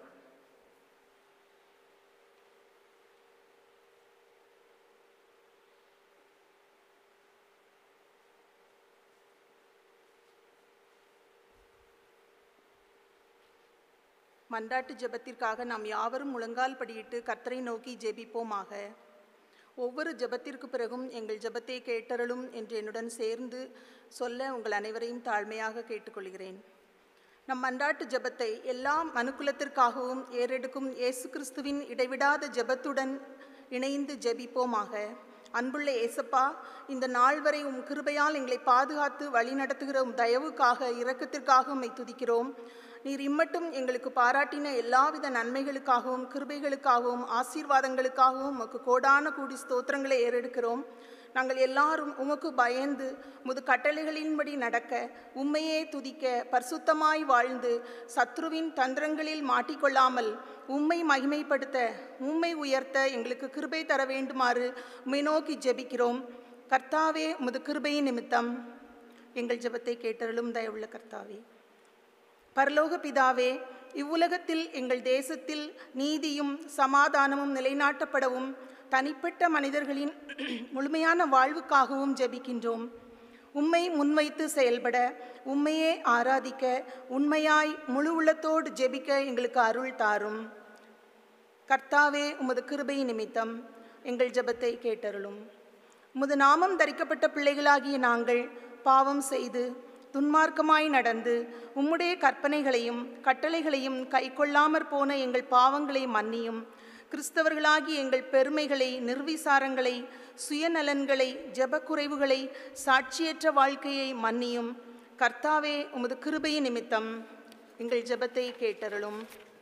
மன்றாட்டு ஜெபத்திற்காக நாம் யாவரும் முழங்கால் படியிட்டு கர்த்தரை நோக்கி ஜெபிப்போமாக ஒவ்வொரு ஜெபத்திற்கு பிறகும் எங்கள் ஜெபத்தை கேட்டருளும் என்று என்னுடன் சேர்ந்து சொல்ல உங்கள் அனைவரையும் தாழ்மையாக கேட்டுக்கொள்கிறேன் நம் மன்றாட்டு ஜெபத்தை எல்லா மனுக்குலத்திற்காகவும் ஏறெடுக்கும் இயேசு கிறிஸ்துவின் இடைவிடாத ஜெபத்துடன் இணைந்து ஜெபிப்போமாக அன்புள்ள ஏசப்பா இந்த நாள் வரை உம் கிருபையால் எங்களை பாதுகாத்து வழிநடத்துகிற உம் தயவுக்காக இரக்கத்திற்காக உம்மை துதிக்கிறோம் நீர் இம்மட்டும் எங்களுக்கு பாராட்டின எல்லாவித நன்மைகளுக்காகவும் கிருபைகளுக்காகவும் ஆசீர்வாதங்களுக்காகவும் உமக்கு கோடான கூடி ஸ்தோத்திரங்களை ஏறெடுக்கிறோம் நாங்கள் எல்லாரும் உமக்கு பயந்து முது கட்டளைகளின்படி நடக்க உம்மையே துதிக்க பரிசுத்தமாய் வாழ்ந்து சத்ருவின் தந்திரங்களில் மாட்டிக்கொள்ளாமல் உம்மை மகிமைப்படுத்த உம்மை உயர்த்த எங்களுக்கு கிருபை தர வேண்டுமாறு உம்மை நோக்கி ஜெபிக்கிறோம் கர்த்தாவே உமது கிருபையின் நிமித்தம் எங்கள் ஜெபத்தை கேட்டருளும் தயவுள்ள கர்த்தாவே பரலோக பிதாவே இவ்வுலகத்தில் எங்கள் தேசத்தில் நீதியும் சமாதானமும் நிலைநாட்டப்படவும் தனிப்பட்ட மனிதர்களின் முழுமையான வாழ்வுக்காகவும் ஜெபிக்கின்றோம் உம்மை முன்வைத்து செயல்பட உம்மையே ஆராதிக்க உண்மையாய் முழு உள்ளத்தோடு ஜெபிக்க எங்களுக்கு அருள் தாரும் கர்த்தாவே உமது கிருபை நிமித்தம் எங்கள் ஜெபத்தை கேட்டருளும் உமது நாமம் தரிக்கப்பட்ட பிள்ளைகளாகிய நாங்கள் பாவம் செய்து துன்மார்க்கமாய் நடந்து உம்முடைய கற்பனைகளையும் கட்டளைகளையும் கைக்கொள்ளாமற் போன எங்கள் பாவங்களை மன்னியும் கிறிஸ்தவர்களாகி எங்கள் பெருமைகளை நிர்விசாரங்களை சுயநலன்களை ஜெபக்குறைவுகளை சாட்சியற்ற வாழ்க்கையை மன்னியும் கர்த்தாவே உமது கிருபையின் நிமித்தம் எங்கள் ஜெபத்தை கேட்டருளும்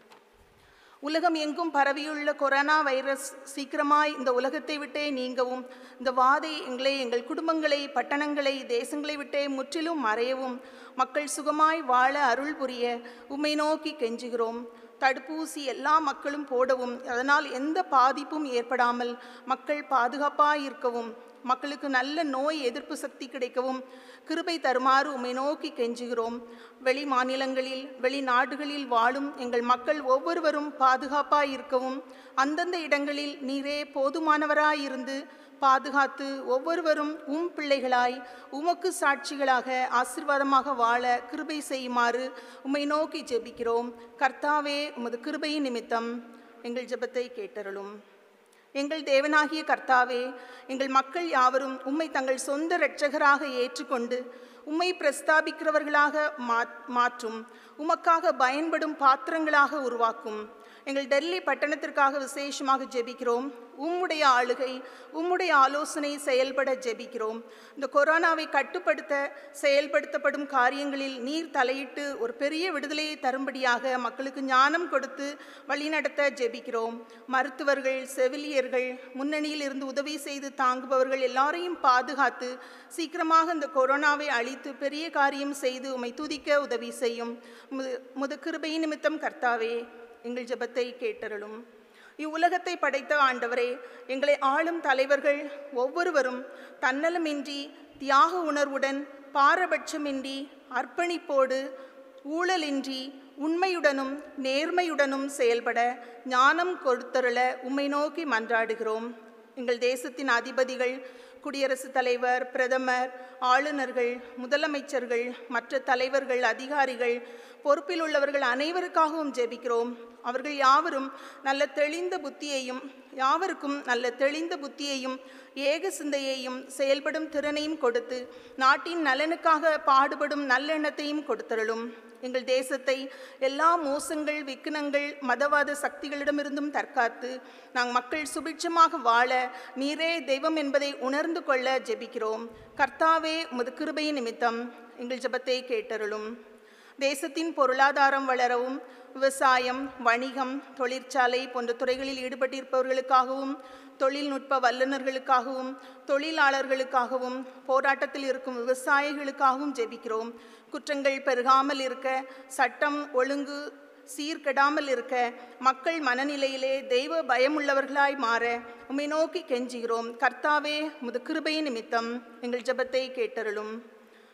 உலகம் எங்கும் பரவியுள்ள கொரோனா வைரஸ் சீக்கிரமாய் இந்த உலகத்தை விட்டே நீங்கவும் இந்த வாதை எங்களை எங்கள் குடும்பங்களை பட்டணங்களை தேசங்களை விட்டே முற்றிலும் மறையவும் மக்கள் சுகமாய் வாழ அருள் புரிய உம்மை நோக்கி கெஞ்சுகிறோம் தடுப்பூசி எல்லா மக்களும் போடவும் அதனால் எந்த பாதிப்பும் ஏற்படாமல் மக்கள் பாதுகாப்பாய் இருக்கவும் மக்களுக்கு நல்ல நோய் எதிர்ப்பு சக்தி கிடைக்கவும் கிருபை தருமாறு உம்மை நோக்கி கெஞ்சுகிறோம் வெளி மாநிலங்களில் வெளிநாடுகளில் வாழும் எங்கள் மக்கள் ஒவ்வொருவரும் பாதுகாப்பாய் இருக்கவும் அந்தந்த இடங்களில் நீரே போதுமானவராயிருந்து பாதுகாத்து ஒவ்வொருவரும் உம் பிள்ளைகளாய் உமக்கு சாட்சிகளாக ஆசிர்வாதமாக வாழ கிருபை செய்யுமாறு உம்மை நோக்கி ஜெபிக்கிறோம் கர்த்தாவே உமது கிருபையின் நிமித்தம் எங்கள் ஜெபத்தை கேட்டருளும் எங்கள் தேவனாகிய கர்த்தாவே எங்கள் மக்கள் யாவரும் உம்மை தங்கள் சொந்த இரட்சகராக ஏற்றுக்கொண்டு உம்மை பிரஸ்தாபிக்கிறவர்களாக மாற்றும் உமக்காக பயன்படும் பாத்திரங்களாக உருவாக்கும் எங்கள் டெல்லி பட்டணத்திற்காக விசேஷமாக ஜெபிக்கிறோம் உம்முடைய ஆளுகை உம்முடைய ஆலோசனை செயல்பட ஜெபிக்கிறோம் இந்த கொரோனாவை கட்டுப்படுத்த செயல்படுத்தப்படும் காரியங்களில் நீர் தலையிட்டு ஒரு பெரிய விடுதலையை தரும்படியாக மக்களுக்கு ஞானம் கொடுத்து வழிநடத்த ஜெபிக்கிறோம் மருத்துவர்கள் செவிலியர்கள் முன்னணியில் இருந்து உதவி செய்து தாங்குபவர்கள் எல்லாரையும் பாதுகாத்து சீக்கிரமாக இந்த கொரோனாவை அழித்து பெரிய காரியம் செய்து உம்மை துதிக்க உதவி செய்யும் முது முது கிருபை நிமித்தம் கர்த்தாவே எங்கள் ஜெபத்தை கேட்டருளும் இவ்வுலகத்தை படைத்த ஆண்டவரே எங்களை ஆளும் தலைவர்கள் ஒவ்வொருவரும் தன்னலமின்றி தியாக உணர்வுடன் பாரபட்சமின்றி அர்ப்பணிப்போடு ஊழலின்றி உண்மையுடனும் நேர்மையுடனும் செயல்பட ஞானம் கொடுத்தருள உம்மை நோக்கி மன்றாடுகிறோம் எங்கள் தேசத்தின் அதிபதிகள் குடியரசுத் தலைவர் பிரதமர் ஆளுநர்கள் முதலமைச்சர்கள் மற்ற தலைவர்கள் அதிகாரிகள் பொறுப்பில் உள்ளவர்கள் அனைவருக்காகவும் ஜெபிக்கிறோம் அவர்கள் யாவரும் நல்ல தெளிந்த புத்தியையும் யாவருக்கும் நல்ல தெளிந்த புத்தியையும் ஏக சிந்தையையும் செயல்படும் திறனையும் கொடுத்து நாட்டின் நலனுக்காக பாடுபடும் நல்லெண்ணத்தையும் கொடுத்தருளும் எங்கள் தேசத்தை எல்லா மோசங்கள் விக்கினங்கள் மதவாத சக்திகளிடமிருந்தும் தற்காத்து நாங்கள் மக்கள் சுபிட்சமாக வாழ நீரே தெய்வம் என்பதை உணர்ந்து கொள்ள ஜெபிக்கிறோம் கர்த்தாவே உமது கிருபை நிமித்தம் எங்கள் ஜெபத்தை கேட்டருளும் தேசத்தின் பொருளாதாரம் வளரவும் விவசாயம் வணிகம் தொழிற்சாலை போன்ற துறைகளில் ஈடுபட்டிருப்பவர்களுக்காகவும் தொழில்நுட்ப வல்லுநர்களுக்காகவும் தொழிலாளர்களுக்காகவும் போராட்டத்தில் இருக்கும் விவசாயிகளுக்காகவும் ஜெபிக்கிறோம் குற்றங்கள் பெருகாமல் இருக்க சட்டம் ஒழுங்கு சீர்கெடாமல் இருக்க மக்கள் மனநிலையிலே தெய்வ பயமுள்ளவர்களாய் மாற உம்மை நோக்கி கெஞ்சுகிறோம் கர்த்தாவே முது கிருபை நிமித்தம் எங்கள் ஜெபத்தை கேட்டருளும்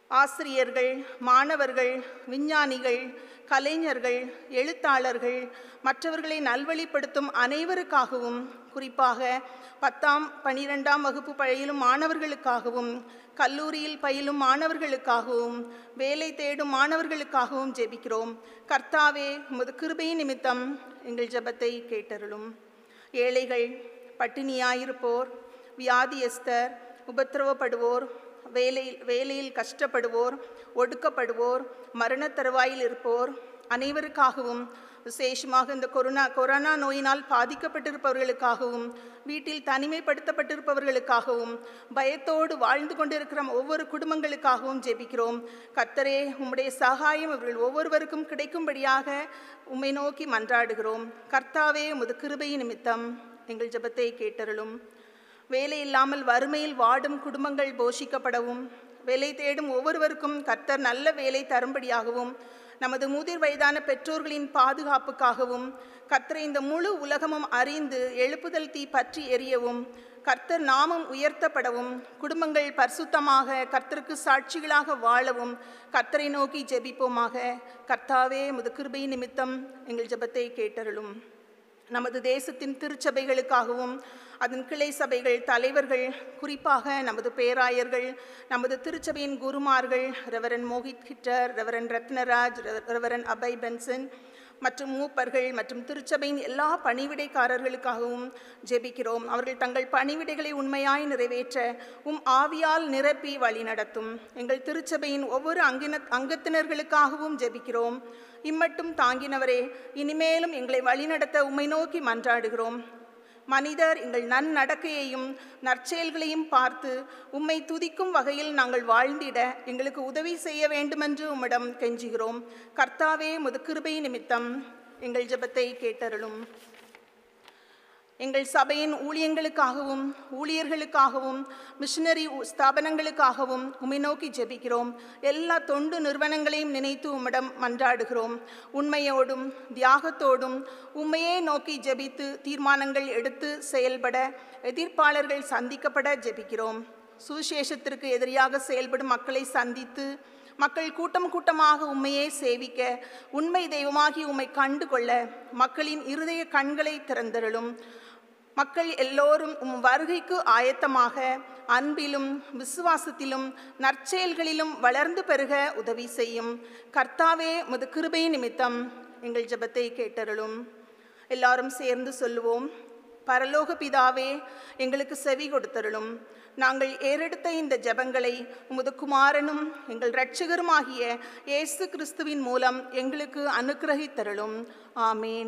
ஆசிரியர்கள் மாணவர்கள் விஞ்ஞானிகள் கலைஞர்கள் எழுத்தாளர்கள் மற்றவர்களை நல்வழிப்படுத்தும் அனைவருக்காகவும் குறிப்பாக பத்தாம் பனிரெண்டாம் வகுப்பு பயிலும் மாணவர்களுக்காகவும் கல்லூரியில் பயிலும் மாணவர்களுக்காகவும் வேலை தேடும் மாணவர்களுக்காகவும் ஜெபிக்கிறோம் கர்த்தாவே உமது கிருபை நிமித்தம் எங்கள் ஜெபத்தை கேட்டருளும் ஏழைகள் பட்டினியாயிருப்போர் வியாதியஸ்தர் உபத்திரவப்படுவோர் வேலையில் வேலையில் கஷ்டப்படுவோர் ஒடுக்கப்படுவோர் மரணத் தருவாயில் இருப்போர் அனைவருக்காகவும் விசேஷமாக இந்த கொரோனா கொரோனா நோயினால் பாதிக்கப்பட்டிருப்பவர்களுக்காகவும் வீட்டில் தனிமைப்படுத்தப்பட்டிருப்பவர்களுக்காகவும் பயத்தோடு வாழ்ந்து கொண்டிருக்கிற ஒவ்வொரு குடும்பங்களுக்காகவும் ஜெபிக்கிறோம் கர்த்தரே உம்முடைய சகாயம் இவர்கள் ஒவ்வொருவருக்கும் கிடைக்கும்படியாக உம்மை நோக்கி மன்றாடுகிறோம் கர்த்தாவே உமது கிருபை நிமித்தம் எங்கள் ஜெபத்தை கேட்டருளும் வேலை இல்லாமல் வறுமையில் வாடும் குடும்பங்கள் போஷிக்கப்படவும் வேலை தேடும் ஒவ்வொருவருக்கும் கர்த்தர் நல்ல வேலை தரும்படியாகவும் நமது முதிர் வயதான பெற்றோர்களின் பாதுகாப்புக்காகவும் கர்த்தரை இந்த முழு உலகமும் அறிந்து எழுப்புதல் தீ பற்றி எரியவும் கர்த்தர் நாமம் உயர்த்தப்படவும் குடும்பங்கள் பரிசுத்தமாக கர்த்தருக்கு சாட்சிகளாக வாழவும் கர்த்தரை நோக்கி ஜெபிப்போமாக கர்த்தாவே முது கிருபை நிமித்தம் எங்கள் ஜெபத்தை கேட்டருளும் நமது தேசத்தின் திருச்சபைகளுக்காகவும் அதன் கிளை சபைகள் தலைவர்கள் குறிப்பாக நமது பேராயர்கள் நமது திருச்சபையின் குருமார்கள் reverend Mohith Hitter reverend Ratnaraj reverend Abhay Benson மற்றும் மூப்பர்கள் மற்றும் திருச்சபையின் எல்லா பணிவிடைக்காரர்களுக்காகவும் ஜெபிக்கிறோம் அவர்கள் தங்கள் பணிவிடைகளை உண்மையாய் நிறைவேற்ற உம் ஆவியால் நிரப்பி வழிநடத்தும் எங்கள் திருச்சபையின் ஒவ்வொரு அங்கின அங்கத்தினர்களுக்காகவும் ஜெபிக்கிறோம் இம்மட்டும் தாங்கினவரே இனிமேலும் எங்களை வழிநடத்த உம்மை நோக்கி மன்றாடுகிறோம் மனிதர் எங்கள் நன்னடக்கையையும் நற்செயல்களையும் பார்த்து உம்மை துதிக்கும் வகையில் நாங்கள் வாழ்ந்திட எங்களுக்கு உதவி செய்ய வேண்டுமென்று உம்மிடம் கெஞ்சுகிறோம் கர்த்தாவே முது கிருபை நிமித்தம் எங்கள் ஜெபத்தை கேட்டருளும் எங்கள் சபையின் ஊழியங்களுக்காகவும் ஊழியர்களுக்காகவும் மிஷனரி ஸ்தாபனங்களுக்காகவும் உம்மை நோக்கி ஜெபிக்கிறோம் எல்லா தொண்டு நிறுவனங்களையும் நினைத்து உம்மிடம் மன்றாடுகிறோம் உண்மையோடும் தியாகத்தோடும் உண்மையே நோக்கி ஜெபித்து தீர்மானங்கள் எடுத்து செயல்பட எதிர்ப்பாளர்கள் சந்திக்கப்பட ஜெபிக்கிறோம் சுவிசேஷத்திற்கு எதிரியாக செயல்படும் மக்களை சந்தித்து மக்கள் கூட்டம் கூட்டமாக உண்மையே சேவிக்க உண்மை தெய்வமாகி உம்மை கண்டு கொள்ள மக்களின் இருதய கண்களை திறந்தருளும் மக்கள் எல்லோரும் உம் வருகைக்கு ஆயத்தமாக அன்பிலும் விசுவாசத்திலும் நற்செயல்களிலும் வளர்ந்து பெருக உதவி செய்யும் கர்த்தாவே முது கிருபை நிமித்தம் எங்கள் ஜெபத்தை கேட்டருளும் எல்லாரும் சேர்ந்து சொல்லுவோம் பரலோக பிதாவே எங்களுக்கு செவி கொடுத்தருளும் நாங்கள் ஏறெடுத்த இந்த ஜெபங்களை உமது குமாரனும் எங்கள் இரட்சகருமாகிய இயேசு கிறிஸ்துவின் மூலம் எங்களுக்கு அனுக்கிரகித்தருளும் ஆமீன்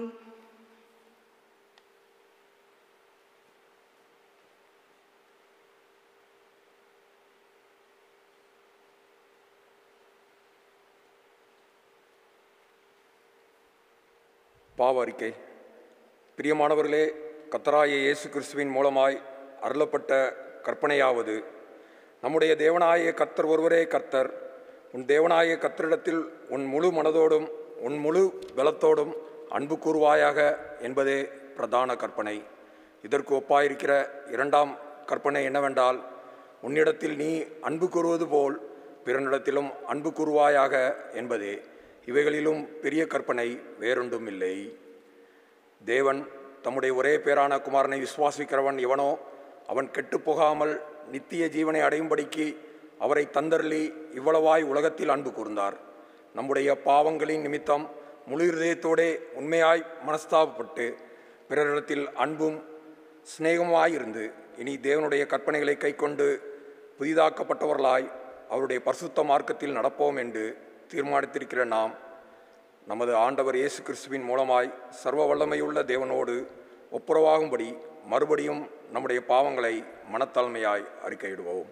பாவ அறிக்கை பிரியமானவர்களே கத்தராய இயேசு கிறிஸ்துவின் மூலமாய் அருளப்பட்ட கற்பனையாவது நம்முடைய தேவனாய கர்த்தர் ஒருவரே கர்த்தர் உன் தேவனாய கர்த்தரிடத்தில் உன் முழு மனதோடும் உன் முழு பலத்தோடும் அன்பு கூறுவாயாக என்பதே பிரதான கற்பனை இதற்கு ஒப்பாயிருக்கிற இரண்டாம் கற்பனை என்னவென்றால் உன்னிடத்தில் நீ அன்பு கூறுவது போல் பிறனிடத்திலும் அன்பு கூறுவாயாக என்பதே இவைகளிலும் பெரிய கற்பனை வேறொன்றும் இல்லை தேவன் தம்முடைய ஒரே பேரான குமாரனை விசுவாசிக்கிறவன் எவனோ அவன் கெட்டுப் போகாமல் நித்திய ஜீவனை அடையும்படிக்கு அவரை தந்தருளி இவ்வளவாய் உலகத்தில் அன்பு கூர்ந்தார் நம்முடைய பாவங்களின் நிமித்தம் முழு இருதயத்தோடே உண்மையாய் மனஸ்தாபப்பட்டு பிறரிடத்தில் அன்பும் சிநேகமாயிருந்து இனி தேவனுடைய கற்பனைகளை கைக்கொண்டு புதிதாக்கப்பட்டவர்களாய் அவருடைய பரிசுத்த மார்க்கத்தில் நடப்போம் என்று தீர்மானித்திருக்கிற நாம் நமது ஆண்டவர் இயேசு கிறிஸ்துவின் மூலமாய் சர்வ வல்லமையுள்ள தேவனோடு ஒப்புரவாகும்படி மறுபடியும் நம்முடைய பாவங்களை மனத்தாழ்மையாய் அறிக்கையிடுவோம்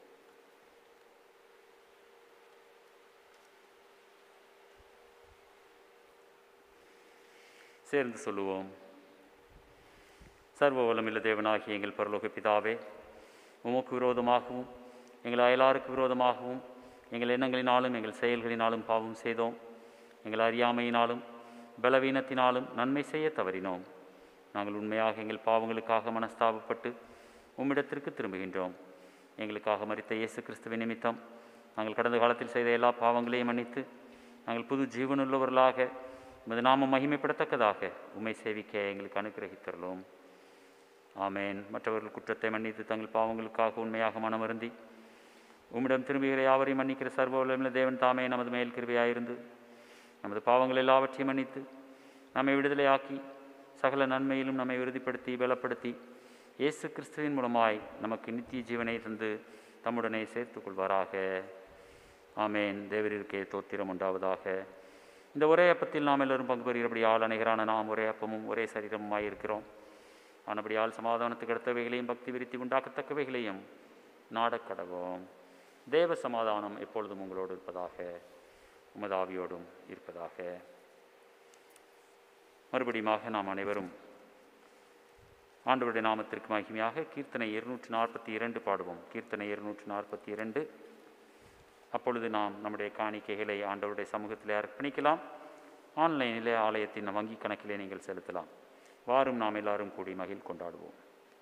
சேர்ந்து சொல்லுவோம் சர்வ வல்லமில்ல தேவனாகிய எங்கள் பரலோக பிதாவே உமக்கு விரோதமாகவும் எங்கள் அயலாருக்கு விரோதமாகவும் எங்கள் எண்ணங்களினாலும் எங்கள் செயல்களினாலும் பாவம் செய்தோம் எங்கள் அறியாமையினாலும் பலவீனத்தினாலும் நன்மை செய்ய தவறினோம் நாங்கள் உண்மையாக எங்கள் பாவங்களுக்காக மனஸ்தாபப்பட்டு உம்மிடத்திற்கு திரும்புகின்றோம் எங்களுக்காக மரித்த இயேசு கிறிஸ்துவின் நிமித்தம் நாங்கள் கடந்த காலத்தில் செய்த எல்லா பாவங்களையும் மன்னித்து நாங்கள் புது ஜீவனுள்ளவர்களாக உமது நாமம் மகிமைப்படத்தக்கதாக உம்மை சேவிக்க எங்களுக்கு அனுகிரகித்தருளோம் ஆமேன் மற்றவர்கள் குற்றத்தை மன்னித்து தங்கள் பாவங்களுக்காக உண்மையாக மனமருந்தி உம்மிடம் திரும்புகிற யாவரையும் மன்னிக்கிற சர்வவல்லமுள்ள தேவன் தாமே நமது மேல் கிருபையாயிருந்து நமது பாவங்கள் எல்லாவற்றையும் மன்னித்து நம்மை விடுதலையாக்கி சகல நன்மையிலும் நம்மை உறுதிப்படுத்தி பலப்படுத்தி இயேசு கிறிஸ்துவின் மூலமாய் நமக்கு நித்திய ஜீவனை தந்து தம்முடனே சேர்த்துக் கொள்வாராக ஆமேன் தேவரிற்கே தோத்திரம் உண்டாவதாக இந்த ஒரே அப்பத்தில் நாம் எல்லோரும் பங்கு பெறுகிறபடியால் அனைகரான நாம் ஒரே அப்பமும் ஒரே சரீரமுமாய் இருக்கிறோம் ஆனபடியால் சமாதானத்துக்கு அடுத்தவைகளையும் பக்தி விருத்தி உண்டாக்கத்தக்கவைகளையும் நாடக்கடவோம் தேவ சமாதானம் எப்பொழுதும் உங்களோடு இருப்பதாக உமது ஆவியோடும் இருப்பதாக மறுபடியுமாக நாம் அனைவரும் ஆண்டவருடைய நாமத்திற்கு மகிமையாக கீர்த்தனை இருநூற்றி நாற்பத்தி இரண்டு பாடுவோம் கீர்த்தனை இருநூற்றி நாற்பத்தி இரண்டு அப்பொழுது நாம் நம்முடைய காணிக்கைகளை ஆண்டவருடைய சமூகத்திலே அர்ப்பணிக்கலாம் ஆன்லைனிலே ஆலயத்தின் வங்கி கணக்கிலே நீங்கள் செலுத்தலாம் வாரும் நாம் எல்லாரும் கூடி மகிழ் கொண்டாடுவோம்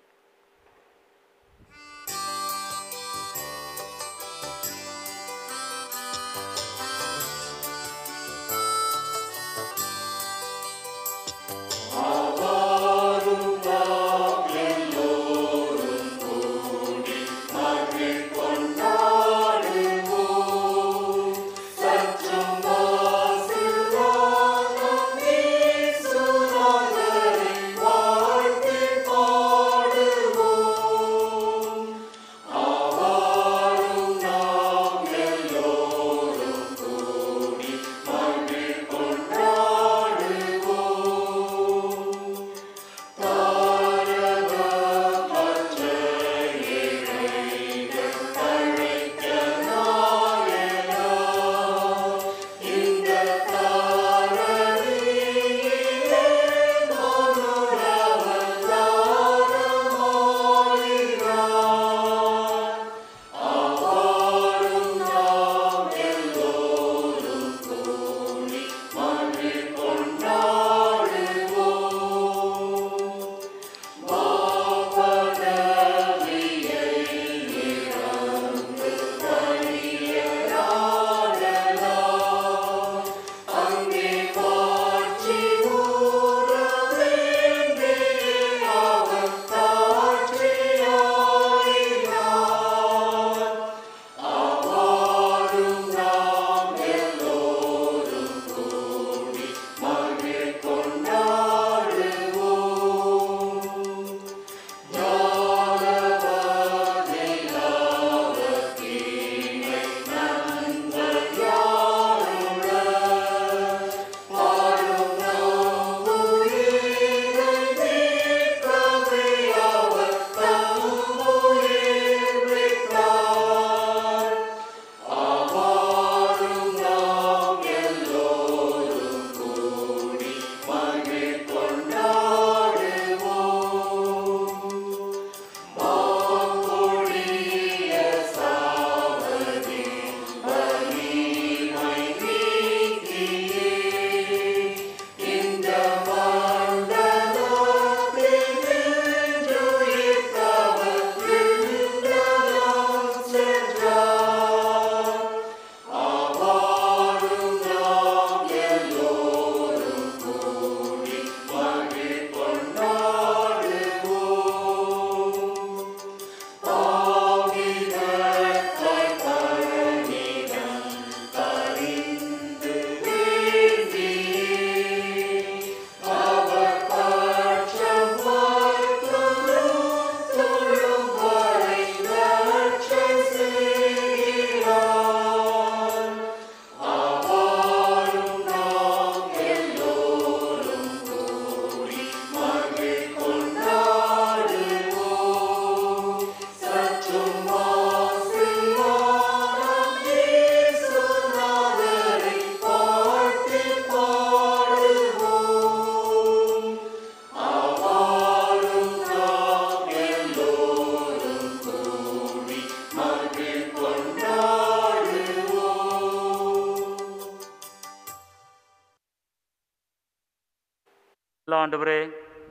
நல்ல ஆண்டவரே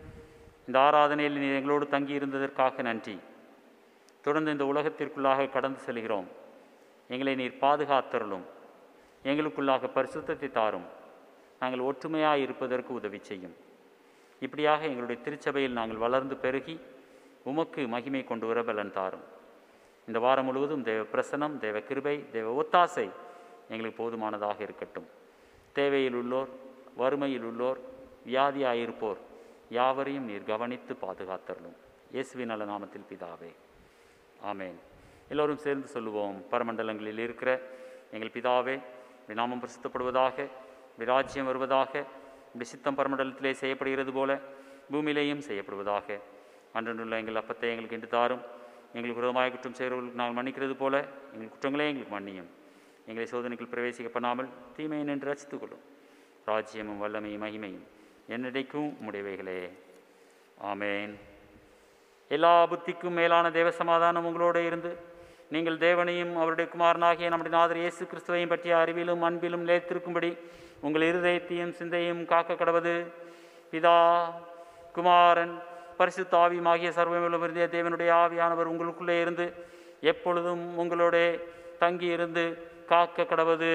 இந்த ஆராதனையில் நீர் எங்களோடு தங்கி இருந்ததற்காக நன்றி தொடர்ந்து இந்த உலகத்திற்குள்ளாக கடந்து செல்கிறோம் எங்களை நீர் பாதுகாத்தருளும் எங்களுக்குள்ளாக பரிசுத்தத்தை தாரும் நாங்கள் ஒற்றுமையாக இருப்பதற்கு உதவி செய்யும் இப்படியாக எங்களுடைய திருச்சபையில் நாங்கள் வளர்ந்து பெருகி உமக்கு மகிமை கொண்டு வர பலன் தாரும் இந்த வாரம் முழுவதும் தேவ பிரசனம் தேவ கிருபை தேவ ஒத்தாசை எங்களுக்கு போதுமானதாக இருக்கட்டும் தேவையில் உள்ளோர் வறுமையில் உள்ளோர் வியாதியாயிருப்போர் யாவரையும் நீர் கவனித்து பாதுகாத்தருளும் இயேசுவின் நல்ல நாமத்தில் பிதாவே ஆமென் எல்லோரும் சேர்ந்து சொல்லுவோம் பரமண்டலங்களில் இருக்கிற எங்கள் பிதாவே உம்முடைய நாமம் பிரசித்தப்படுவதாக உம்முடைய ராஜ்யம் வருவதாக உம்முடைய சித்தம் பரமண்டலத்திலே செய்யப்படுகிறது போல பூமியிலேயும் செய்யப்படுவதாக அன்றனுள்ள எங்கள் அப்பத்தை எங்களுக்கு இன்று தாரும் எங்களுக்கு விரோதமாக குற்றம் செய்கிறவர்களுக்கு நாங்கள் மன்னிக்கிறது போல எங்கள் குற்றங்களே எங்களுக்கு மன்னியும் எங்களை சோதனைக்குள் பிரவேசிக்க பண்ணாமல் தீமையை நின்று ரசித்துக் கொள்ளும் ராஜ்யமும் வல்லமையும் மகிமையும் என்னிடைக்கும் உம்முடையவைகளே ஆமேன் எல்லா புத்திக்கும் மேலான தேவ சமாதானம் உங்களோடு இருந்து நீங்கள் தேவனையும் அவருடைய குமாரனாகிய நம்முடைய நாதர் இயேசு கிறிஸ்துவையும் பற்றிய அறிவிலும் அன்பிலும் நிலைத்திருக்கும்படி உங்கள் இருதயத்தையும் சிந்தையும் காக்க கடவது பிதா குமாரன் பரிசுத்த ஆவியுமாகிய சர்வமிலும் இருந்திய தேவனுடைய ஆவியானவர் உங்களுக்குள்ளே இருந்து எப்பொழுதும் உங்களோட தங்கி இருந்து காக்க கடவது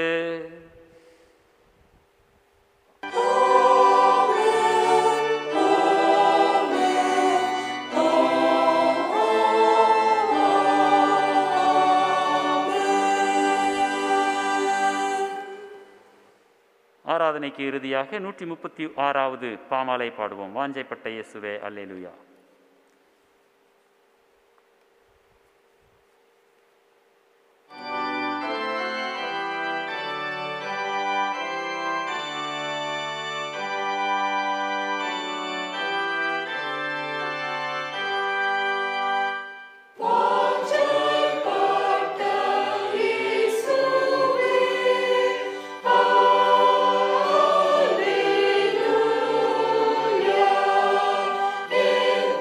ஆராதனைக்கு இறுதியாக நூற்றி முப்பத்தி ஆறாவது பாமாலை பாடுவோம் வாஞ்சைப்பட்ட இயேசுவே அல்லேலுயா Alleluia,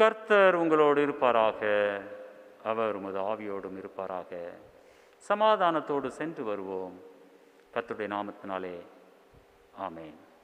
கர்த்தர் உங்களோடு இருப்பாராக அவர் உமது ஆவியோடும் இருப்பாராக சமாதானத்தோடு சென்று வருவோம் கர்த்தருடைய நாமத்தினாலே ஆமென்